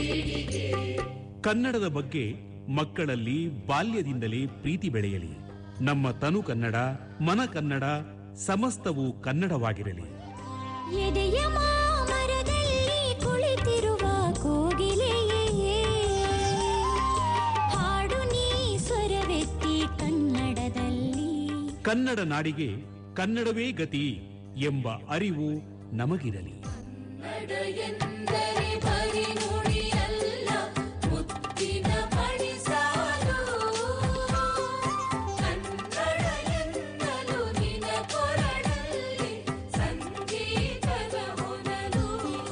ಕನ್ನಡದ ಬಗ್ಗೆ ಮಕ್ಕಳಲ್ಲಿ ಬಾಲ್ಯದಿಂದಲೇ ಪ್ರೀತಿ ಬೆಳೆಯಲಿ ನಮ್ಮ ತನು ಕನ್ನಡ ಮನ ಕನ್ನಡ ಸಮಸ್ತವೂ ಕನ್ನಡವಾಗಿರಲಿ ಎದೆಯ ಮಾಮರದಲ್ಲಿ ಕುಳಿತಿರುವ ಕೋಗಿಲೆಯೇ ಹಾಡು ನೀ ಸ್ವರವೆತ್ತಿ ಕನ್ನಡದಲ್ಲಿ ಕನ್ನಡ ನಾಡಿಗೆ ಕನ್ನಡವೇ ಗತಿ ಎಂಬ ಅರಿವು ನಮಗಿರಲಿ ಎಂದರೆ ಬರಿ ನುಡಿಯಲ್ಲ ಮುತ್ತಿನ ಪಡಿಸಾಲು ಕನ್ನಡ ಎನ್ನಲು ನಿನ ಕೊರಳಲ್ಲಿ ಸಂಗೀತದ ಹೊನಲು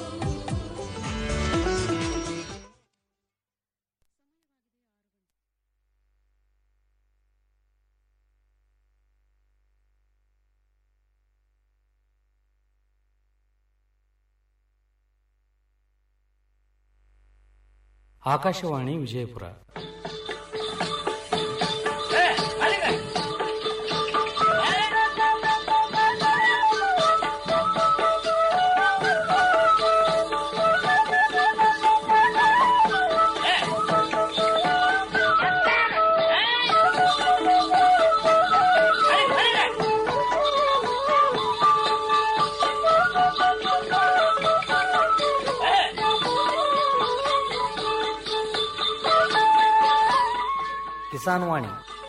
ಆಕಾಶವಾಣಿ ವಿಜಯಪುರ ಕಿಸಾನ್ ವಾಣಿ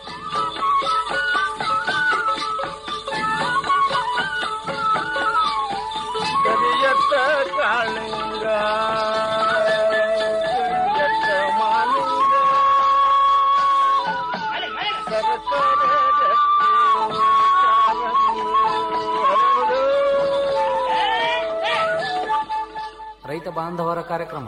ಕರಿಯತ್ತ ಕಾಳಿಂಗ ಕರಿಯತ್ತ ಮಾಲಿಂಗ ಸರಸರ ಗಟ್ಟಿ ಕಾಲಂಗಿ ಹರಡು. ರೈತ ಬಾಂಧವರ ಕಾರ್ಯಕ್ರಮ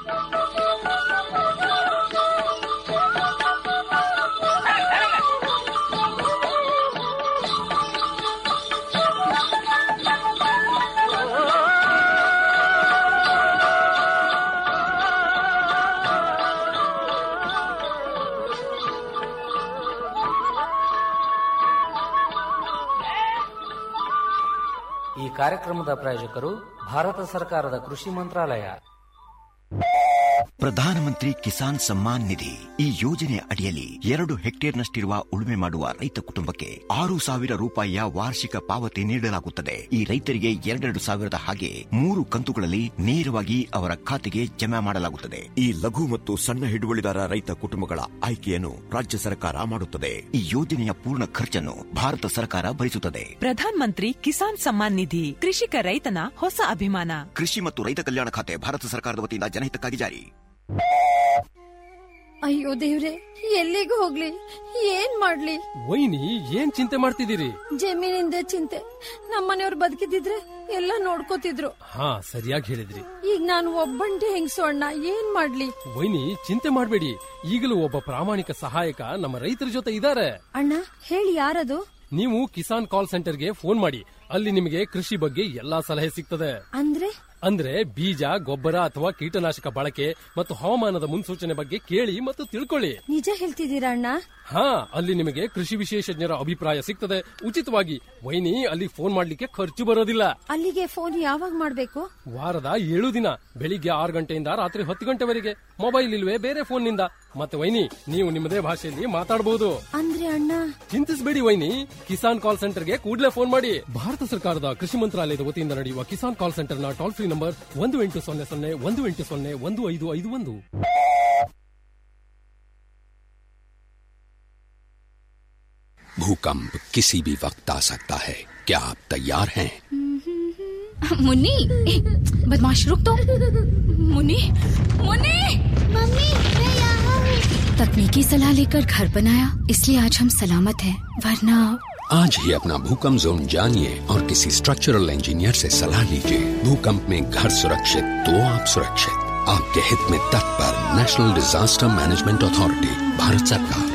ಈ ಕಾರ್ಯಕ್ರಮದ ಪ್ರಾಯೋಜಕರು ಭಾರತ ಸರ್ಕಾರದ ಕೃಷಿ ಮಂತ್ರಾಲಯ ಪ್ರಧಾನಮಂತ್ರಿ ಕಿಸಾನ್ ಸಮ್ಮಾನ್ ನಿಧಿ ಈ ಯೋಜನೆ ಅಡಿಯಲ್ಲಿ ಎರಡು ಹೆಕ್ಟೇರ್ನಷ್ಟಿರುವ ಉಳುಮೆ ಮಾಡುವ ರೈತ ಕುಟುಂಬಕ್ಕೆ ಆರು ಸಾವಿರ ರೂಪಾಯಿಯ ವಾರ್ಷಿಕ ಪಾವತಿ ನೀಡಲಾಗುತ್ತದೆ ಈ ರೈತರಿಗೆ ಎರಡೆರಡು ಸಾವಿರದ ಹಾಗೆ ಮೂರು ಕಂತುಗಳಲ್ಲಿ ನೇರವಾಗಿ ಅವರ ಖಾತೆಗೆ ಜಮಾ ಮಾಡಲಾಗುತ್ತದೆ ಈ ಲಘು ಮತ್ತು ಸಣ್ಣ ಹಿಡುವಳಿದಾರ ರೈತ ಕುಟುಂಬಗಳ ಆಯ್ಕೆಯನ್ನು ರಾಜ್ಯ ಸರ್ಕಾರ ಮಾಡುತ್ತದೆ ಈ ಯೋಜನೆಯ ಪೂರ್ಣ ಖರ್ಚನ್ನು ಭಾರತ ಸರ್ಕಾರ ಭರಿಸುತ್ತದೆ ಪ್ರಧಾನ್ ಮಂತ್ರಿ ಕಿಸಾನ್ ಸಮ್ಮಾನ್ ನಿಧಿ ಕೃಷಿಕ ರೈತನ ಹೊಸ ಅಭಿಮಾನ ಕೃಷಿ ಮತ್ತು ರೈತ ಕಲ್ಯಾಣ ಖಾತೆ ಭಾರತ ಸರ್ಕಾರದ ವತಿಯಿಂದ ಜನಹಿತಕ್ಕಾಗಿ ಜಾರಿ ಅಯ್ಯೋ ದೇವ್ರೆ ಎಲ್ಲಿಗೆ ಹೋಗ್ಲಿ ಏನ್ ಮಾಡ್ಲಿ ವೈನಿ ಏನ್ ಚಿಂತೆ ಮಾಡ್ತಿದ್ದೀರಿ ಜಮೀನಿಂದ ಚಿಂತೆ ನಮ್ಮನೆಯವ್ರು ಬದುಕಿದಿದ್ರೆ ಎಲ್ಲ ನೋಡ್ಕೋತಿದ್ರು ಹಾ ಸರಿಯಾಗಿ ಹೇಳಿದ್ರಿ ಈಗ ನಾನು ಒಬ್ಬಂಟಿ ಹೆಂಗಸು ಅಣ್ಣ ಏನ್ ಮಾಡ್ಲಿ ವೈನಿ ಚಿಂತೆ ಮಾಡ್ಬೇಡಿ ಈಗಲೂ ಒಬ್ಬ ಪ್ರಾಮಾಣಿಕ ಸಹಾಯಕ ನಮ್ಮ ರೈತರ ಜೊತೆ ಇದ್ದಾರೆ ಅಣ್ಣ ಹೇಳಿ ಯಾರದು ನೀವು ಕಿಸಾನ್ ಕಾಲ್ ಸೆಂಟರ್ಗೆ ಫೋನ್ ಮಾಡಿ ಅಲ್ಲಿ ನಿಮಗೆ ಕೃಷಿ ಬಗ್ಗೆ ಎಲ್ಲಾ ಸಲಹೆ ಸಿಗ್ತದೆ ಅಂದ್ರೆ ಅಂದ್ರೆ ಬೀಜ ಗೊಬ್ಬರ ಅಥವಾ ಕೀಟನಾಶಕ ಬಳಕೆ ಮತ್ತು ಹವಾಮಾನದ ಮುನ್ಸೂಚನೆ ಬಗ್ಗೆ ಕೇಳಿ ಮತ್ತು ತಿಳ್ಕೊಳ್ಳಿ ನಿಜ ಹೇಳ್ತಿದ್ದೀರಾ ಅಣ್ಣ ಹಾ ಅಲ್ಲಿ ನಿಮಗೆ ಕೃಷಿ ವಿಶೇಷಜ್ಞರ ಅಭಿಪ್ರಾಯ ಸಿಗ್ತದೆ ಉಚಿತವಾಗಿ ವೈನಿ ಅಲ್ಲಿ ಫೋನ್ ಮಾಡ್ಲಿಕ್ಕೆ ಖರ್ಚು ಬರೋದಿಲ್ಲ ಅಲ್ಲಿಗೆ ಫೋನ್ ಯಾವಾಗ ಮಾಡ್ಬೇಕು ವಾರದ ಏಳು ದಿನ ಬೆಳಿಗ್ಗೆ ಆರು ಗಂಟೆಯಿಂದ ರಾತ್ರಿ ಹತ್ತು ಗಂಟೆವರೆಗೆ ಮೊಬೈಲ್ ಇಲ್ವೇ ಬೇರೆ ಫೋನ್ ನಿಂದ ಮತ್ತೆ ವೈನಿ ನೀವು ನಿಮ್ಮದೇ ಭಾಷೆಯಲ್ಲಿ ಮಾತಾಡಬಹುದು ಅಂದ್ರೆ ಅಣ್ಣ ಚಿಂತಿಸಬೇಡಿ ವೈನಿ ಕಿಸಾನ್ ಕಾಲ್ ಸೆಂಟರ್ಗೆ ಕೂಡಲೇ ಫೋನ್ ಮಾಡಿ ಭಾರತ ಸರ್ಕಾರದ ಕೃಷಿ ಮಂತ್ರಾಲಯದ ವತಿಯಿಂದ ನಡೆಯುವ ಕಿಸಾನ್ ಕಾಲ್ ಸೆಂಟರ್ನ ಟೋಲ್ ಫ್ರೀ ನಂಬರ್ ಒಂದು ಎಂಟು ಸೊನ್ನೆ ಸೊನ್ನೆ ಒಂದು ಎಂಟು ಸೊನ್ನೆ ಒಂದು ಐದು ಐದು ಒಂದು भूकंप किसी भी वक्त आ सकता है क्या आप तैयार हैं मुन्नी बदमाश रुक तो मुन्नी मुन्नी मम्मी मैं यहाँ हूँ तकनीकी सलाह लेकर घर बनाया इसलिए आज हम सलामत हैं वरना आज ही अपना भूकंप जोन जानिए और किसी स्ट्रक्चरल इंजीनियर से सलाह लीजिए भूकंप में घर सुरक्षित तो आप सुरक्षित आपके हित में तत्पर national disaster management authority Bharat सरकार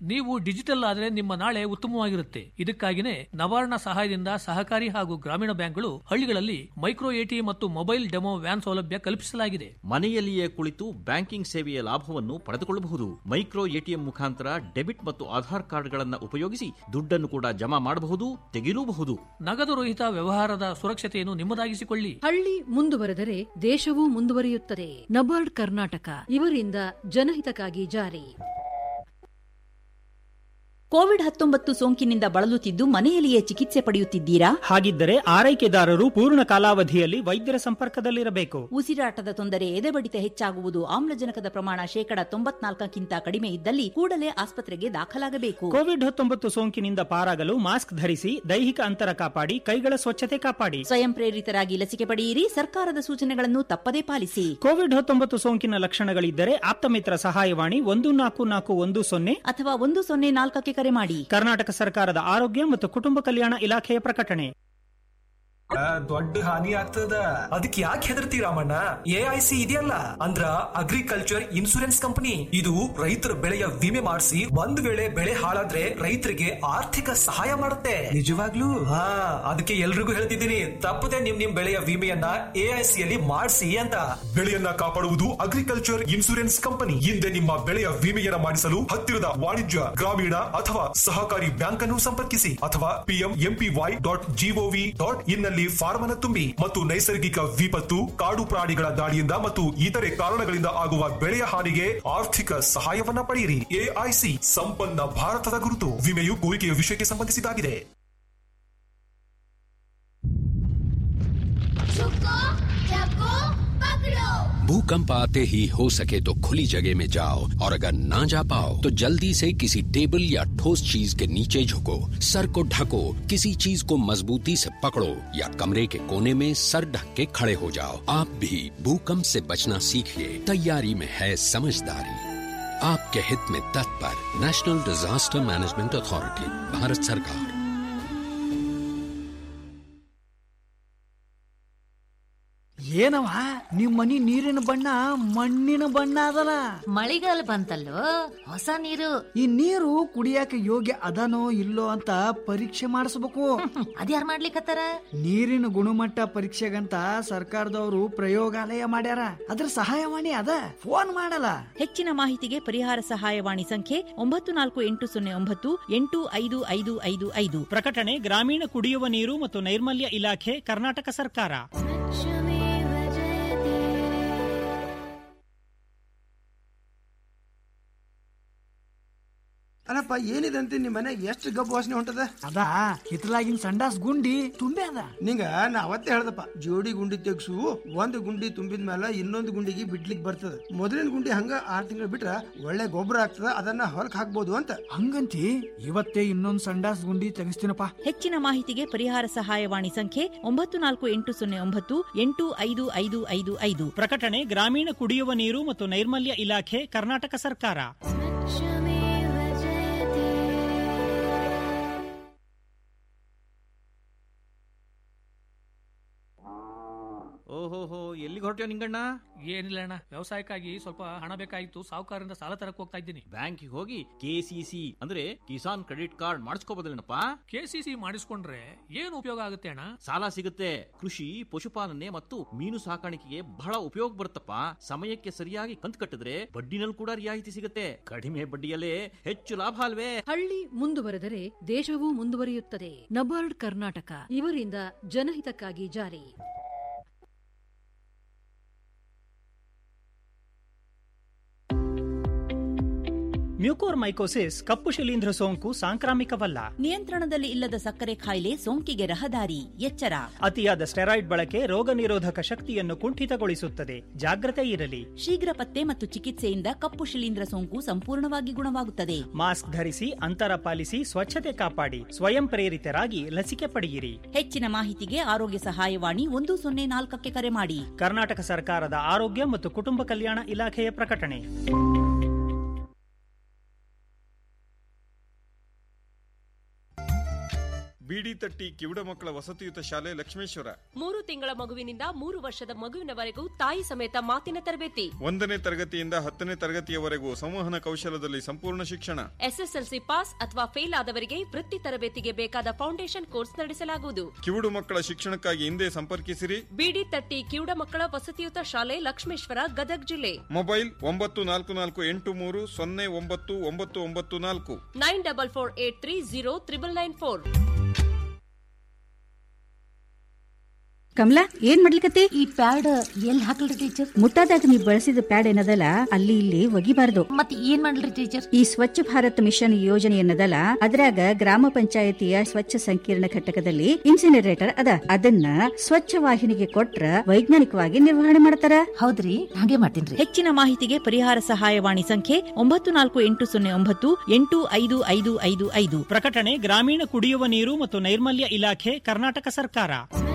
ನೀವು ಡಿಜಿಟಲ್ ಆದ್ರೆ ನಿಮ್ಮ ನಾಳೆ ಉತ್ತಮವಾಗಿರುತ್ತೆ ಇದಕ್ಕಾಗಿನೇ ನವಾರ್ಣ ಸಹಾಯದಿಂದ ಸಹಕಾರಿ ಹಾಗೂ ಗ್ರಾಮೀಣ ಬ್ಯಾಂಕ್ಗಳು ಹಳ್ಳಿಗಳಲ್ಲಿ ಮೈಕ್ರೋ ಎಟಿಎಂ ಮತ್ತು ಮೊಬೈಲ್ ಡೆಮೋ ವ್ಯಾನ್ ಸೌಲಭ್ಯ ಕಲ್ಪಿಸಲಾಗಿದೆ ಮನೆಯಲ್ಲಿಯೇ ಕುಳಿತು ಬ್ಯಾಂಕಿಂಗ್ ಸೇವೆಯ ಲಾಭವನ್ನು ಪಡೆದುಕೊಳ್ಳಬಹುದು ಮೈಕ್ರೋ ಎಟಿಎಂ ಮುಖಾಂತರ ಡೆಬಿಟ್ ಮತ್ತು ಆಧಾರ್ ಕಾರ್ಡ್ಗಳನ್ನು ಉಪಯೋಗಿಸಿ ದುಡ್ಡನ್ನು ಕೂಡ ಜಮಾ ಮಾಡಬಹುದು ತೆಗೆಯಲೂಬಹುದು ನಗದು ರಹಿತ ವ್ಯವಹಾರದ ಸುರಕ್ಷತೆಯನ್ನು ನಿಮ್ಮದಾಗಿಸಿಕೊಳ್ಳಿ ಹಳ್ಳಿ ಮುಂದುವರೆದರೆ ದೇಶವೂ ಮುಂದುವರಿಯುತ್ತದೆ ನಬಾರ್ಡ್ ಕರ್ನಾಟಕ ಇವರಿಂದ ಜನಹಿತಕ್ಕಾಗಿ ಜಾರಿ ಕೋವಿಡ್ ಹತ್ತೊಂಬತ್ತು ಸೋಂಕಿನಿಂದ ಬಳಲುತ್ತಿದ್ದು ಮನೆಯಲ್ಲಿಯೇ ಚಿಕಿತ್ಸೆ ಪಡೆಯುತ್ತಿದ್ದೀರಾ ಹಾಗಿದ್ದರೆ ಆರೈಕೆದಾರರು ಪೂರ್ಣ ಕಾಲಾವಧಿಯಲ್ಲಿ ವೈದ್ಯರ ಸಂಪರ್ಕದಲ್ಲಿರಬೇಕು ಉಸಿರಾಟದ ತೊಂದರೆ ಎದೆಬಡಿತ ಹೆಚ್ಚಾಗುವುದು ಆಮ್ಲಜನಕದ ಪ್ರಮಾಣ ಶೇಕಡ ತೊಂಬತ್ನಾಲ್ಕಕ್ಕಿಂತ ಕಡಿಮೆ ಇದ್ದಲ್ಲಿ ಕೂಡಲೇ ಆಸ್ಪತ್ರೆಗೆ ದಾಖಲಾಗಬೇಕು ಕೋವಿಡ್ ಹತ್ತೊಂಬತ್ತು ಸೋಂಕಿನಿಂದ ಪಾರಾಗಲು ಮಾಸ್ಕ್ ಧರಿಸಿ ದೈಹಿಕ ಅಂತರ ಕಾಪಾಡಿ ಕೈಗಳ ಸ್ವಚ್ಛತೆ ಕಾಪಾಡಿ ಸ್ವಯಂ ಪ್ರೇರಿತರಾಗಿ ಲಸಿಕೆ ಪಡೆಯಿರಿ ಸರ್ಕಾರದ ಸೂಚನೆಗಳನ್ನು ತಪ್ಪದೇ ಪಾಲಿಸಿ ಕೋವಿಡ್ ಹತ್ತೊಂಬತ್ತು ಸೋಂಕಿನ ಲಕ್ಷಣಗಳಿದ್ದರೆ ಆಪ್ತಮಿತ್ರ ಸಹಾಯವಾಣಿ ಒಂದು ನಾಲ್ಕು ನಾಲ್ಕು ಒಂದು ಸೊನ್ನೆ ಅಥವಾ ಒಂದು ಸೊನ್ನೆ ನಾಲ್ಕಕ್ಕೆ ಕರೆ ಮಾಡಿ ಕರ್ನಾಟಕ ಸರ್ಕಾರದ ಆರೋಗ್ಯ ಮತ್ತು ಕುಟುಂಬ ಕಲ್ಯಾಣ ಇಲಾಖೆಯ ಪ್ರಕಟಣೆ ದೊಡ್ಡ ಹಾನಿ ಆಗ್ತದ ಅದಕ್ಕೆ ಯಾಕೆ ಹೆದರ್ತಿ ರಾಮಣ್ಣ ಎ ಐ ಸಿ ಇದೆಯಲ್ಲ ಅಂದ್ರ ಅಗ್ರಿಕಲ್ಚರ್ ಇನ್ಸೂರೆನ್ಸ್ ಕಂಪನಿ ಇದು ರೈತರ ಬೆಳೆಯ ವಿಮೆ ಮಾಡಿಸಿ ಒಂದ್ ವೇಳೆ ಬೆಳೆ ಹಾಳಾದ್ರೆ ರೈತರಿಗೆ ಆರ್ಥಿಕ ಸಹಾಯ ಮಾಡುತ್ತೆ ನಿಜವಾಗ್ಲೂ ಹಾ ಅದಕ್ಕೆ ಎಲ್ರಿಗೂ ಹೇಳ್ತಿದ್ದೀನಿ ತಪ್ಪದೆ ನಿಮ್ ನಿಮ್ ಬೆಳೆಯ ವಿಮೆಯನ್ನ ಎ ಐ ಸಿ ಅಲ್ಲಿ ಮಾಡಿಸಿ ಅಂತ ಬೆಳೆಯನ್ನ ಕಾಪಾಡುವುದು ಅಗ್ರಿಕಲ್ಚರ್ ಇನ್ಸೂರೆನ್ಸ್ ಕಂಪನಿ ಹಿಂದೆ ನಿಮ್ಮ ಬೆಳೆಯ ವಿಮೆಯನ್ನ ಮಾಡಿಸಲು ಹತ್ತಿರದ ವಾಣಿಜ್ಯ ಗ್ರಾಮೀಣ ಅಥವಾ ಸಹಕಾರಿ ಬ್ಯಾಂಕ್ ಅನ್ನು ಸಂಪರ್ಕಿಸಿ ಅಥವಾ PM MPY dot G O V dot in ನಲ್ಲಿ ಫಾರ್ಮ್ ಅನ್ನು ತುಂಬಿ ಮತ್ತು ನೈಸರ್ಗಿಕ ವಿಪತ್ತು ಕಾಡು ಪ್ರಾಣಿಗಳ ದಾಳಿಯಿಂದ ಮತ್ತು ಇತರೆ ಕಾರಣಗಳಿಂದ ಆಗುವ ಬೆಳೆಯ ಹಾನಿಗೆ ಆರ್ಥಿಕ ಸಹಾಯವನ್ನ ಪಡೆಯಿರಿ ಎಐಸಿ ಸಂಪನ್ನ ಭಾರತದ ಗುರುತು ವಿಮೆಯು ಕೋರಿಕೆಯ ವಿಷಯಕ್ಕೆ ಸಂಬಂಧಿಸಿದಾಗಿದೆ भूकंप आते ही हो सके तो खुली जगह में जाओ और अगर ना जा पाओ तो जल्दी से किसी टेबल या ठोस चीज के नीचे झुको सर को ढको किसी चीज को मजबूती से पकड़ो या कमरे के कोने में सर ढक के खड़े हो जाओ आप भी भूकंप से बचना सीखिए तैयारी में है समझदारी आपके हित में तत्पर national disaster management authority Bharat सरकार ಏನವ ನಿಮ್ ಮನಿ ನೀರಿನ ಬಣ್ಣ ಮಣ್ಣಿನ ಬಣ್ಣ ಅದಲ್ಲ ಮಳಿಗಾಲ ಬಂತಲ್ಲೋ ಹೊಸ ನೀರು ಈ ನೀರು ಕುಡಿಯಾಕ ಯೋಗ್ಯ ಅದನೋ ಇಲ್ಲೋ ಅಂತ ಪರೀಕ್ಷೆ ಮಾಡಿಸ್ಬೇಕು ಅದ್ಯಾರ್ ಮಾಡ್ಲಿಕತ್ತಾರ ನೀರಿನ ಗುಣಮಟ್ಟ ಪರೀಕ್ಷೆಗಂತ ಸರ್ಕಾರದವರು ಪ್ರಯೋಗಾಲಯ ಮಾಡ್ಯಾರ ಅದ್ರ ಸಹಾಯವಾಣಿ ಅದ ಫೋನ್ ಮಾಡಲ್ಲ ಹೆಚ್ಚಿನ ಮಾಹಿತಿಗೆ ಪರಿಹಾರ ಸಹಾಯವಾಣಿ ಸಂಖ್ಯೆ ಒಂಬತ್ತು ನಾಲ್ಕು ಎಂಟು ಸೊನ್ನೆ ಒಂಬತ್ತು ಎಂಟು ಐದು ಐದು ಐದು ಐದು ಪ್ರಕಟಣೆ ಗ್ರಾಮೀಣ ಕುಡಿಯುವ ನೀರು ಮತ್ತು ನೈರ್ಮಲ್ಯ ಇಲಾಖೆ ಕರ್ನಾಟಕ ಸರ್ಕಾರ ಅಲ್ಲಪ್ಪ ಏನಿದೆ ಅಂತ ನಿಮ್ ಮನೆ ಎಷ್ಟು ಗಬ್ಬು ವಾಸನೆ ಹೊಂಟದ ಅದ ಹಿತ್ತಲಾಗಿನ ಸಂಡಾಸ್ ಗುಂಡಿ ತುಂಬೆ ಅದ ನಿಂಗ ನಾ ಅವತ್ತೇ ಹೇಳ್ದಪ್ಪ ಜೋಡಿ ಗುಂಡಿ ತೆಗ್ಸು ಒಂದು ಗುಂಡಿ ತುಂಬಿದ ಮೇಲೆ ಇನ್ನೊಂದು ಗುಂಡಿಗೆ ಬಿಡ್ಲಿಕ್ ಬರ್ತದ ಮೊದಲಿನ ಗುಂಡಿ ಹಂಗ ಆರ್ ತಿಂಗಳು ಬಿಟ್ರ ಒಳ್ಳೆ ಗೊಬ್ಬರ ಆಗ್ತದ ಅದನ್ನ ಹೊಲಕ್ ಹಾಕ್ಬೋದು ಅಂತ ಹಂಗಂತಿ ಇವತ್ತೇ ಇನ್ನೊಂದ್ ಸಂಡಾಸ್ ಗುಂಡಿ ತೆಗಿಸ್ತೀನಪ್ಪ ಹೆಚ್ಚಿನ ಮಾಹಿತಿಗೆ ಪರಿಹಾರ ಸಹಾಯವಾಣಿ ಸಂಖ್ಯೆ ಒಂಬತ್ತು ನಾಲ್ಕು ಎಂಟು ಸೊನ್ನೆ ಒಂಬತ್ತು ಎಂಟು ಐದು ಐದು ಐದು ಐದು ಪ್ರಕಟಣೆ ಗ್ರಾಮೀಣ ಕುಡಿಯುವ ನೀರು ಮತ್ತು ನೈರ್ಮಲ್ಯ ಇಲಾಖೆ ಕರ್ನಾಟಕ ಸರ್ಕಾರ ಓಹೋಹೋ ಎಲ್ಲಿಗೆ ಹೊರಟ್ಯೋ ನಿಂಗಣ್ಣ ಏನಿಲ್ಲ ಅಣ್ಣ ವ್ಯವಸಾಯಕ್ಕಾಗಿ ಸ್ವಲ್ಪ ಹಣ ಬೇಕಾಗಿತ್ತು ಸಾಹುಕಾರರಿಂದ ಸಾಲ ತರಕ್ ಹೋಗ್ತಾ ಇದ್ದೀನಿ ಬ್ಯಾಂಕಿಗೆ ಹೋಗಿ ಕೆಸಿಸಿ ಅಂದ್ರೆ ಕಿಸಾನ್ ಕ್ರೆಡಿಟ್ ಕಾರ್ಡ್ ಮಾಡಿಸ್ಕೋಬೋದಲ್ಲೇನಪ್ಪ ಕೆಸಿಸಿ ಮಾಡಿಸ್ಕೊಂಡ್ರೆ ಏನು ಉಪಯೋಗ ಆಗುತ್ತೆ ಅಣ್ಣ ಸಾಲ ಸಿಗುತ್ತೆ ಕೃಷಿ ಪಶುಪಾಲನೆ ಮತ್ತು ಮೀನು ಸಾಕಾಣಿಕೆಗೆ ಬಹಳ ಉಪಯೋಗ ಬರುತ್ತಪ್ಪ ಸಮಯಕ್ಕೆ ಸರಿಯಾಗಿ ಕಂತು ಕಟ್ಟಿದ್ರೆ ಬಡ್ಡಿನಲ್ಲಿ ಕೂಡ ರಿಯಾಯಿತಿ ಸಿಗುತ್ತೆ ಕಡಿಮೆ ಬಡ್ಡಿಯಲ್ಲೇ ಹೆಚ್ಚು ಲಾಭ ಅಲ್ವೇ ಹಳ್ಳಿ ಮುಂದುವರೆದರೆ ದೇಶವೂ ಮುಂದುವರಿಯುತ್ತದೆ ನಬಾರ್ಡ್ ಕರ್ನಾಟಕ ಇವರಿಂದ ಜನಹಿತಕ್ಕಾಗಿ ಜಾರಿ ಮ್ಯೂಕೋರ್ ಮೈಕೋಸಿಸ್ ಕಪ್ಪು ಶಿಲೀಂಧ್ರ ಸೋಂಕು ಸಾಂಕ್ರಾಮಿಕವಲ್ಲ ನಿಯಂತ್ರಣದಲ್ಲಿ ಇಲ್ಲದ ಸಕ್ಕರೆ ಕಾಯಿಲೆ ಸೋಂಕಿಗೆ ರಹದಾರಿ ಎಚ್ಚರ ಅತಿಯಾದ ಸ್ಟೆರಾಯ್ಡ್ ಬಳಕೆ ರೋಗ ನಿರೋಧಕ ಶಕ್ತಿಯನ್ನು ಕುಂಠಿತಗೊಳಿಸುತ್ತದೆ ಜಾಗ್ರತೆ ಇರಲಿ ಶೀಘ್ರ ಪತ್ತೆ ಮತ್ತು ಚಿಕಿತ್ಸೆಯಿಂದ ಕಪ್ಪು ಶಿಲೀಂಧ್ರ ಸೋಂಕು ಸಂಪೂರ್ಣವಾಗಿ ಗುಣವಾಗುತ್ತದೆ ಮಾಸ್ಕ್ ಧರಿಸಿ ಅಂತರ ಪಾಲಿಸಿ ಸ್ವಚ್ಛತೆ ಕಾಪಾಡಿ ಸ್ವಯಂ ಪ್ರೇರಿತರಾಗಿ ಲಸಿಕೆ ಪಡೆಯಿರಿ ಹೆಚ್ಚಿನ ಮಾಹಿತಿಗೆ ಆರೋಗ್ಯ ಸಹಾಯವಾಣಿ ಒಂದು ಸೊನ್ನೆ ನಾಲ್ಕಕ್ಕೆ ಕರೆ ಮಾಡಿ ಕರ್ನಾಟಕ ಸರ್ಕಾರದ ಆರೋಗ್ಯ ಮತ್ತು ಕುಟುಂಬ ಕಲ್ಯಾಣ ಇಲಾಖೆಯ ಪ್ರಕಟಣೆ ಬಿಡಿ ತಟ್ಟಿ ಕಿವುಡ ಮಕ್ಕಳ ವಸತಿಯುತ ಶಾಲೆ ಲಕ್ಷ್ಮೇಶ್ವರ ಮೂರು ತಿಂಗಳ ಮಗುವಿನಿಂದ ಮೂರು ವರ್ಷದ ಮಗುವಿನವರೆಗೂ ತಾಯಿ ಸಮೇತ ಮಾತಿನ ತರಬೇತಿ ಒಂದನೇ ತರಗತಿಯಿಂದ ಹತ್ತನೇ ತರಗತಿಯವರೆಗೂ ಸಂವಹನ ಕೌಶಲದಲ್ಲಿ ಸಂಪೂರ್ಣ ಶಿಕ್ಷಣ ಎಸ್ಎಸ್ಎಲ್ಸಿ ಪಾಸ್ ಅಥವಾ ಫೇಲ್ ಆದವರಿಗೆ ವೃತ್ತಿ ತರಬೇತಿಗೆ ಬೇಕಾದ ಫೌಂಡೇಶನ್ ಕೋರ್ಸ್ ನಡೆಸಲಾಗುವುದು ಕಿವುಡು ಮಕ್ಕಳ ಶಿಕ್ಷಣಕ್ಕಾಗಿ ಹಿಂದೆ ಸಂಪರ್ಕಿಸಿರಿ ಬಿಡಿ ತಟ್ಟಿ ಕಿವುಡ ಮಕ್ಕಳ ವಸತಿಯುತ ಶಾಲೆ ಲಕ್ಷ್ಮೇಶ್ವರ ಗದಗ್ ಜಿಲ್ಲೆ ಮೊಬೈಲ್ ಒಂಬತ್ತು ನಾಲ್ಕು ನಾಲ್ಕು ಎಂಟು ಮೂರು ಸೊನ್ನೆ ಒಂಬತ್ತು ಒಂಬತ್ತು ಒಂಬತ್ತು ನಾಲ್ಕು nine double four eight three zero triple nine four Kamala ಏನ್ ಮಾಡ್ಲಿಕತ್ತಿ ಈ ಪ್ಯಾಡ್ ಎಲ್ಲಿ ಹಾಕಲ್ರಿ ಟೀಚರ್ ಮುಟ್ಟಾದಾಗ ನೀ ಬಳಸಿದ ಪ್ಯಾಡ್ ಏನದಲ್ಲ ಅಲ್ಲಿ ಇಲ್ಲಿ ಒಗಿಬಾರ್ದು ಮತ್ ಏನ್ ಮಾಡ್ಲಿ ಟೀಚರ್ ಈ ಸ್ವಚ್ಛ ಭಾರತ್ ಮಿಷನ್ ಯೋಜನೆ ಏನದಲ್ಲ ಅದ್ರಾಗ ಗ್ರಾಮ ಪಂಚಾಯತಿಯ ಸ್ವಚ್ಛ ಸಂಕೀರ್ಣ ಘಟಕದಲ್ಲಿ ಇನ್ಸಿನರೇಟರ್ ಅದ ಅದನ್ನ ಸ್ವಚ್ಛ ವಾಹಿನಿಗೆ ಕೊಟ್ರ ವೈಜ್ಞಾನಿಕವಾಗಿ ನಿರ್ವಹಣೆ ಮಾಡ್ತಾರ ಹೌದ್ರಿ ಹಾಗೆ ಮಾಡ್ತೀನಿ ಹೆಚ್ಚಿನ ಮಾಹಿತಿಗೆ ಪರಿಹಾರ ಸಹಾಯವಾಣಿ ಸಂಖ್ಯೆ ಒಂಬತ್ತು ನಾಲ್ಕು ಎಂಟು ಸೊನ್ನೆ ಒಂಬತ್ತು ಎಂಟು ಐದು ಐದು ಐದು ಐದು ಪ್ರಕಟಣೆ ಗ್ರಾಮೀಣ ಕುಡಿಯುವ ನೀರು ಮತ್ತು ನೈರ್ಮಲ್ಯ ಇಲಾಖೆ ಕರ್ನಾಟಕ ಸರ್ಕಾರ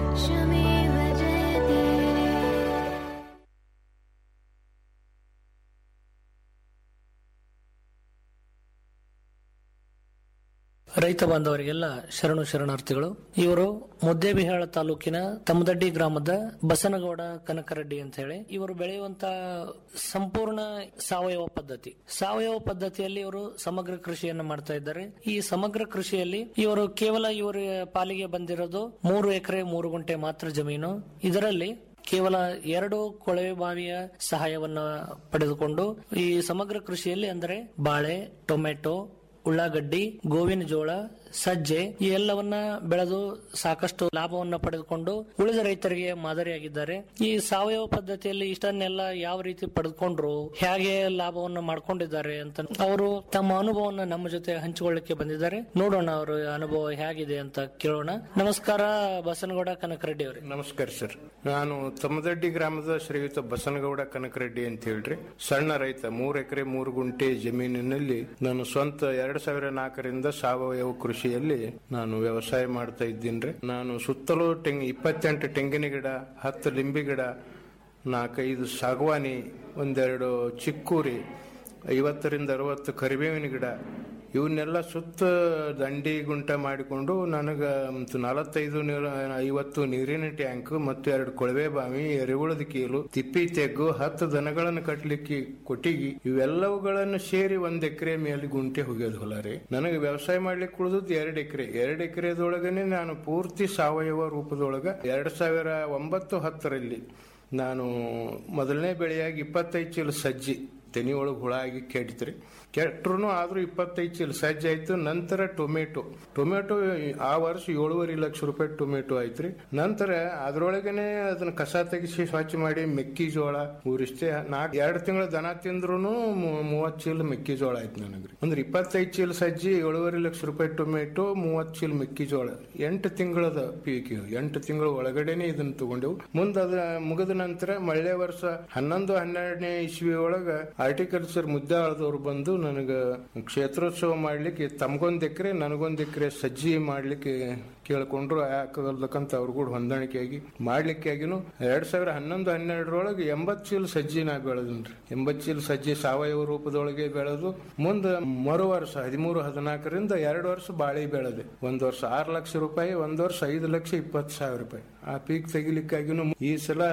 ರೈತ ಬಾಂಧವರಿಗೆಲ್ಲ ಶರಣು ಶರಣಾರ್ಥಿಗಳು ಇವರು ಮುದ್ದೇಬಿಹಾಳ ತಾಲೂಕಿನ ತಮದಡ್ಡಿ ಗ್ರಾಮದ ಬಸನಗೌಡ ಕನಕರೆಡ್ಡಿ ಅಂತ ಹೇಳಿ ಇವರು ಬೆಳೆಯುವಂತ ಸಂಪೂರ್ಣ ಸಾವಯವ ಪದ್ಧತಿ ಸಾವಯವ ಪದ್ಧತಿಯಲ್ಲಿ ಇವರು ಸಮಗ್ರ ಕೃಷಿಯನ್ನು ಮಾಡ್ತಾ ಇದ್ದಾರೆ ಈ ಸಮಗ್ರ ಕೃಷಿಯಲ್ಲಿ ಇವರು ಕೇವಲ ಇವರ ಪಾಲಿಗೆ ಬಂದಿರೋದು ಮೂರು ಎಕರೆ ಮೂರು ಗುಂಟೆ ಮಾತ್ರ ಜಮೀನು ಇದರಲ್ಲಿ ಕೇವಲ ಎರಡು ಕೊಳವೆ ಬಾವಿಯ ಸಹಾಯವನ್ನ ಪಡೆದುಕೊಂಡು ಈ ಸಮಗ್ರ ಕೃಷಿಯಲ್ಲಿ ಅಂದರೆ ಬಾಳೆ ಟೊಮೆಟೊ ಉಳ್ಳಾಗಡ್ಡಿ ಗೋವಿನ ಜೋಳ ಸಜ್ಜೆ ಈ ಎಲ್ಲವನ್ನ ಬೆಳೆದು ಸಾಕಷ್ಟು ಲಾಭವನ್ನ ಪಡೆದುಕೊಂಡು ಉಳಿದ ರೈತರಿಗೆ ಮಾದರಿಯಾಗಿದ್ದಾರೆ ಈ ಸಾವಯವ ಪದ್ಧತಿಯಲ್ಲಿ ಇಷ್ಟನ್ನೆಲ್ಲ ಯಾವ ರೀತಿ ಪಡೆದುಕೊಂಡ್ರು ಹೇಗೆ ಲಾಭವನ್ನ ಮಾಡ್ಕೊಂಡಿದ್ದಾರೆ ಅಂತ ಅವರು ತಮ್ಮ ಅನುಭವವನ್ನ ನಮ್ಮ ಜೊತೆ ಹಂಚಿಕೊಳ್ಳಿಕ್ಕೆ ಬಂದಿದ್ದಾರೆ ನೋಡೋಣ ಅವರ ಅನುಭವ ಹೇಗಿದೆ ಅಂತ ಕೇಳೋಣ ನಮಸ್ಕಾರ ಬಸನಗೌಡ ಕನಕರೆಡ್ಡಿ ಅವರೇ ನಮಸ್ಕಾರ ಸರ್ ನಾನು ತಮ್ಮದಡ್ಡಿ ಗ್ರಾಮದ ಶ್ರೀಯುತ ಬಸನಗೌಡ ಕನಕರೆಡ್ಡಿ ಅಂತ ಹೇಳ್ರಿ ಸಣ್ಣ ರೈತ ಮೂರ್ ಎಕರೆ ಮೂರು ಗುಂಟೆ ಜಮೀನಿನಲ್ಲಿ ನಾನು ಸ್ವಂತ ಎರಡ್ ಸಾವಿರ ನಾಲ್ಕರಿಂದ ಸಾವಯವ ಕೃಷಿಯಲ್ಲಿ ನಾನು ವ್ಯವಸಾಯ ಮಾಡ್ತಾ ಇದ್ದೀನ್ರಿ ನಾನು ಸುತ್ತಲೂ ತೆಂಗ್ ಇಪ್ಪತ್ತೆಂಟು ತೆಂಗಿನ ಗಿಡ ಹತ್ತು ಲಿಂಬಿ ಗಿಡ ನಾಲ್ಕೈದು ಸಾಗವಾನಿ ಒಂದೆರಡು ಚಿಕ್ಕೂರಿ ಐವತ್ತರಿಂದ ಅರವತ್ತು ಕರಿಬೇವಿನ ಗಿಡ ಇವನ್ನೆಲ್ಲ ಸುತ್ತ ದಂಡಿ ಗುಂಟ ಮಾಡಿಕೊಂಡು ನನಗೆ ನಲವತ್ತೈದು ನೀರು ಐವತ್ತು ನೀರಿನ ಟ್ಯಾಂಕ್ ಮತ್ತು ಎರಡು ಕೊಳವೆ ಬಾವಿ ಎರೆಹುಳದ ಕೀಲು ತಿಪ್ಪಿ ತೆಗ್ಗು ಹತ್ತು ದನಗಳನ್ನು ಕಟ್ಟಲಿಕ್ಕೆ ಕೊಟ್ಟಿಗಿ ಇವೆಲ್ಲವುಗಳನ್ನು ಸೇರಿ ಒಂದ್ ಎಕರೆ ಮೇಲೆ ಗುಂಟೆ ಹೋಗ್ಯೋದು ಹೊಲ ರೀ ನನಗೆ ವ್ಯವಸಾಯ ಮಾಡ್ಲಿಕ್ಕೆ ಉಳಿದದ್ದು ಎರಡು ಎಕರೆ ಎರಡು ಎಕರೆದೊಳಗನೆ ನಾನು ಪೂರ್ತಿ ಸಾವಯವ ರೂಪದೊಳಗ ಎರಡ್ ಸಾವಿರ ಒಂಬತ್ತು ಹತ್ತರಲ್ಲಿ ನಾನು ಮೊದಲನೇ ಬೆಳೆಯಾಗಿ ಇಪ್ಪತ್ತೈದು ಚೀಲ ಸಜ್ಜಿ ತೆನಿ ಒಳಗೆ ಹುಳ ಆಗಿ ಕೆಡ್ತ್ರಿ ಕೆಟ್ರು ಆದ್ರೂ ಇಪ್ಪತ್ತೈದು ಚೀಲ ಸಜ್ಜೆ ಆಯ್ತು ನಂತರ ಟೊಮೆಟೊ ಟೊಮೆಟೊ ಆ ವರ್ಷ ಏಳುವರೆ ಲಕ್ಷ ರೂಪಾಯಿ ಟೊಮೆಟೊ ಆಯ್ತ್ರಿ ನಂತರ ಅದ್ರೊಳಗನೆ ಅದನ್ನ ಕಸ ತೆಗಿಸಿ ಸ್ವಚ್ಛ ಮಾಡಿ ಮೆಕ್ಕಿಜೋಳ ಊರಿಷ್ಟೇ ನಾಲ್ಕು ಎರಡು ತಿಂಗಳ ದನ ತಿಂದ್ರು ಮೂವತ್ತು ಚೀಲ ಮೆಕ್ಕಿಜೋಳ ಆಯ್ತು ನನಗ್ರಿ ಅಂದ್ರೆ ಇಪ್ಪತ್ತೈದು ಚೀಲ ಸಜ್ಜಿ ಏಳುವರೆ ಲಕ್ಷ ರೂಪಾಯಿ ಟೊಮೆಟೊ ಮೂವತ್ತು ಚೀಲ ಮೆಕ್ಕಿಜೋಳ ಎಂಟು ತಿಂಗಳದ ಪೀಕ್ ಇದು. ಎಂಟು ತಿಂಗಳ ಒಳಗಡೆನೆ ಇದನ್ನ ತಗೊಂಡೆವು ಮುಂದೆ ಅದ ಮುಗಿದ ನಂತರ ಮಳೆ ವರ್ಷ ಹನ್ನೊಂದು ಹನ್ನೆರಡನೇ ಇಸ್ವಿ ಒಳಗ ಆರ್ಟಿಕಲ್ಚರ್ ಮುದ್ದಾಳದವ್ರು ಬಂದು ನನಗ ಕ್ಷೇತ್ರೋತ್ಸವ ಮಾಡ್ಲಿಕ್ಕೆ ತಮ್ಗೊಂದ್ ಎಕರೆ ನನಗೊಂದ್ ಎಕರೆ ಸಜ್ಜಿ ಮಾಡ್ಲಿಕ್ಕೆ ಕೇಳ್ಕೊಂಡ್ರು ಯಾಕಲ್ಲಕಂತ ಅವ್ರು ಕೂಡ ಹೊಂದಾಣಿಕೆಯಾಗಿ ಮಾಡ್ಲಿಕ್ಕೆ ಆಗಿನು ಎರಡ್ ಸಾವಿರ ಹನ್ನೊಂದು ಹನ್ನೆರಡರೊಳಗೆ ಎಂಬತ್ ಚೀಲ ಸಜ್ಜಿ ನಾ ಬೆಳೆದನ್ರಿ ಎಂಬತ್ ಚೀಲ ಸಜ್ಜಿ ಸಾವಯವ ರೂಪದೊಳಗೆ ಬೆಳೆದು ಮುಂದೆ ಮರು ವರ್ಷ ಹದಿಮೂರು ಹದಿನಾಲ್ಕರಿಂದ ಎರಡು ವರ್ಷ ಬಾಳಿ ಬೆಳೆದೆ ಒಂದ್ ವರ್ಷ ಆರು ಲಕ್ಷ ರೂಪಾಯಿ ಒಂದ್ ವರ್ಷ ಐದು ಲಕ್ಷ ಇಪ್ಪತ್ತು ಸಾವಿರ ರೂಪಾಯಿ ಆ ಪೀಕ್ ತೆಗಿಲಿಕ್ಕಾಗಿನು ಈ ಸಲ